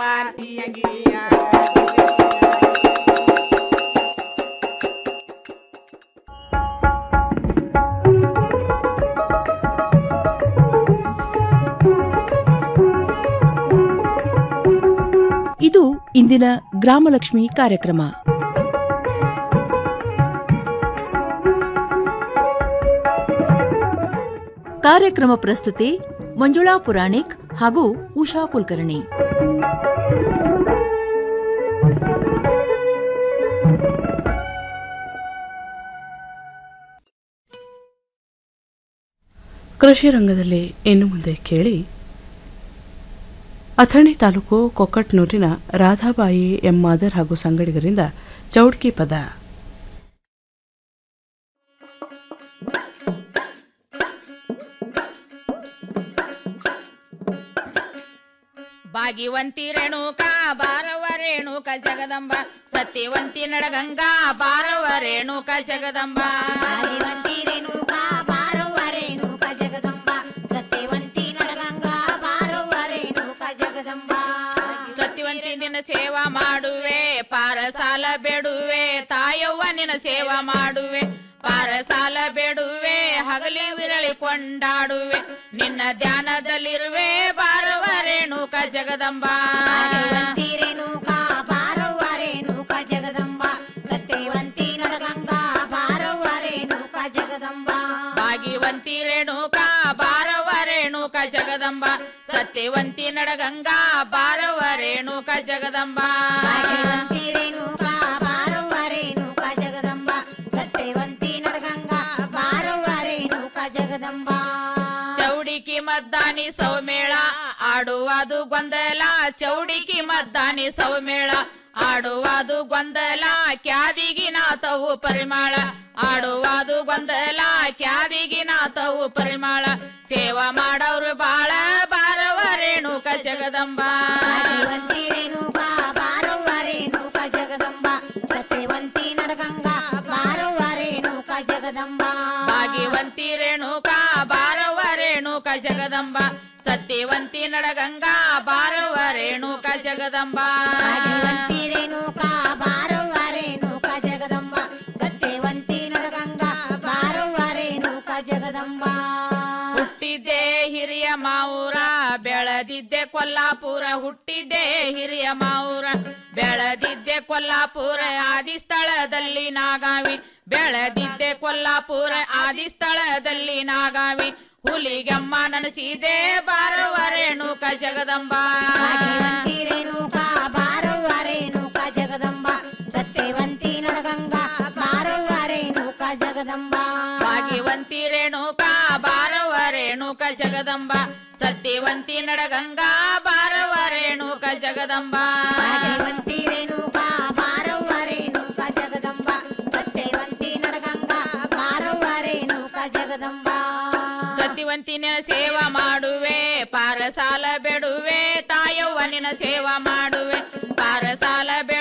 ಇದು ಇಂದಿನ ಗ್ರಾಮಲಕ್ಷ್ಮಿ ಕಾರ್ಯಕ್ರಮ ಕಾರ್ಯಕ್ರಮ ಪ್ರಸ್ತುತಿ ಮಂಜುಳಾ ಪುರಾಣಿಕ್ ಹಾಗೂ ಉಷಾ ಕುಲಕರ್ಣಿ ಕೃಷಿ ರಂಗದಲ್ಲಿ ಇನ್ನು ಮುಂದೆ ಕೇಳಿ ಅಥಣಿ ತಾಲೂಕು ಕೊಕ್ಕಟ್ನೂರಿನ ರಾಧಾಬಾಯಿ ಎಂ ಮಾದರ್ ಹಾಗೂ ಸಂಗಡಿಗರಿಂದ ಚೌಡ್ಕಿ ಪದ ಭಾಗಿವಂತಿ ರೇಣುಕ ಬಾರವ ರೇಣುಕ ಜಗದಂಬ ಸತ್ಯವಂತಿ ನಡಗಂಗಾ ಬಾರವ ರೇಣುಕ ಜಗದಂಬ ಭಾಗಿವಂತಿ ರೇಣುಕ ಬಾರವ್ವ ರೇಣುಕ ಜಗದಂಬ ಸತ್ಯವಂತಿ ನಡಗಂಗ ಬಾರವ್ವ ರೇಣುಕ ಜಗದಂಬ ಸತ್ಯವಂತಿ ನಿನ್ನ ಸೇವಾ ಮಾಡುವೆ ಪಾರ ಸಾಲ ಬೇಡುವೆ ತಾಯವ್ವ ನಿನ್ನ ಸೇವಾ ಮಾಡುವೆ ಪಾರ ಸಾಲ ಬೇಡುವೆ ಹಗಲಿ ವಿರಳಿ ಕೊಂಡಾಡುವೆ ನಿನ್ನ ಧ್ಯಾನದಲ್ಲಿರುವೆ ಬಾರವ ರೇಣುಕ ಜಗದಂಬ ಭಾಗ್ಯವಂತಿ ರೇಣುಕ ಬಾರವ್ವ ರೇಣುಕ ಜಗದಂಬ ಸತ್ಯವಂತಿ ನಡಗಂಗ ಬಾರವ್ವ ರೇಣುಕ ಜಗದಂಬ ಭಾಗಿವಂತಿ ರೇಣುಕ ಬಾರವ ರೇಣುಕ ಜಗದಂಬ ಸತ್ಯವಂತಿ ನಡಗಂಗಾ ಬಾರವ ರೇಣುಕ ಜಗದಂಬ ಭಾಗ್ಯವಂತಿ ರೇಣುಕ ಬಾರವ್ವ ರೇಣುಕ ಜಗದಂಬ ಸತ್ಯವಂತಿ ನಡಗಂಗ ಬಾರವ್ವ ರೇಣುಕ ಜಗದಂಬ ಚೌಡಿಕಿ ಮದ್ದಾನಿ ಸೌಮೇಳ ಆಡುವುದು ಗೊಂದಲ ಚೌಡಿಕಿ ಮದ್ದಾನಿ ಸೌಮೇಳ ಆಡುವುದು ಗೊಂದಲ ಕ್ಯಾದಿಗಿನ ತವು ಪರಿಮಾಳ ಆಡುವುದು ಗೊಂದಲ ಕ್ಯಾದಿಗಿನ ತವು ಪರಿಮಾಳ ಸೇವಾ ಮಾಡವ್ರು ಬಾಳ ಬಾರವ ರೇಣುಕ ಜಗದಂಬ ಭಾಗ್ಯವಂತಿ ರೇಣುಕ ಬಾರವ್ವ ರೇಣುಕ ಜಗದಂಬ ಸತ್ಯವಂತಿ ನಡಗಂಗ ಬಾರವ್ವ ರೇಣುಕ ಜಗದಂಬ ಭಾಗಿವಂತಿ ರೇಣುಕ ಬಾರವ ರೇಣುಕ ಜಗದಂಬ ಸತ್ಯವಂತಿ ನಡಗಂಗಾ ಬಾರವ ರೇಣುಕ ಜಗದಂಬ ಭಾಗ್ಯವಂತಿ ರೇಣುಕ ಬಾರವ್ವ ರೇಣುಕ ಜಗದಂಬ ಸತ್ಯವಂತಿ ನಡಗಂಗ ಬಾರವ್ವ ರೇಣುಕ ಜಗದಂಬ ಹುಟ್ಟಿದ್ದೆ ಹಿರಿಯ ಮಾವುರ ಬೆಳೆದಿದ್ದೆ ಕೊಲ್ಲಾಪುರ ಹುಟ್ಟಿದ್ದೆ ಹಿರಿಯ ಮಾವುರ ಬೆಳೆದಿದ್ದೆ ಕೊಲ್ಲಾಪುರ ಆದಿ ಸ್ಥಳದಲ್ಲಿ ನಾಗಾವಿ ಬೆಳೆದಿದ್ದೆ ಕೊಲ್ಲಾಪುರ ಆದಿ ಸ್ಥಳದಲ್ಲಿ ನಾಗಾವಿ ಹುಲಿಗಮ್ಮ ನನಸಿದೆ ಬಾರವ ರೇಣುಕ ಜಗದಂಬ ಭಾಗ್ಯವಂತಿ ರೇಣುಕ ಬಾರವ್ವ ರೇಣುಕ ಜಗದಂಬ ಸತ್ಯವಂತಿ ನಡಗಂಗ ಬಾರವ್ವ ರೇಣುಕ ಜಗದಂಬ ಭಾಗ್ಯವಂತಿ ರೇಣುಕ ಬಾರವ ರೇಣುಕ ಜಗದಂಬ ಸತ್ಯವಂತಿ ನಡಗಂಗಾ ಬಾರವ ರೇಣುಕ ಜಗದಂಬ ಭಾಗ್ಯವಂತಿ ರೇಣುಕ ಬಾರವ್ವ ರೇಣುಕ ಜಗದಂಬ ಸತ್ಯವಂತಿ ನಡಗಂಗ ಬಾರವ್ವ ರೇಣುಕ ಜಗದಂಬ ಸತ್ಯವಂತಿ ನಿನ ಸೇವಾ ಮಾಡುವೆ ಪಾರ ಸಾಲ ಬೇಡುವೆ ತಾಯವ್ವ ನಿನ ಸೇವಾ ಮಾಡುವೆ ಪಾರ ಸಾಲ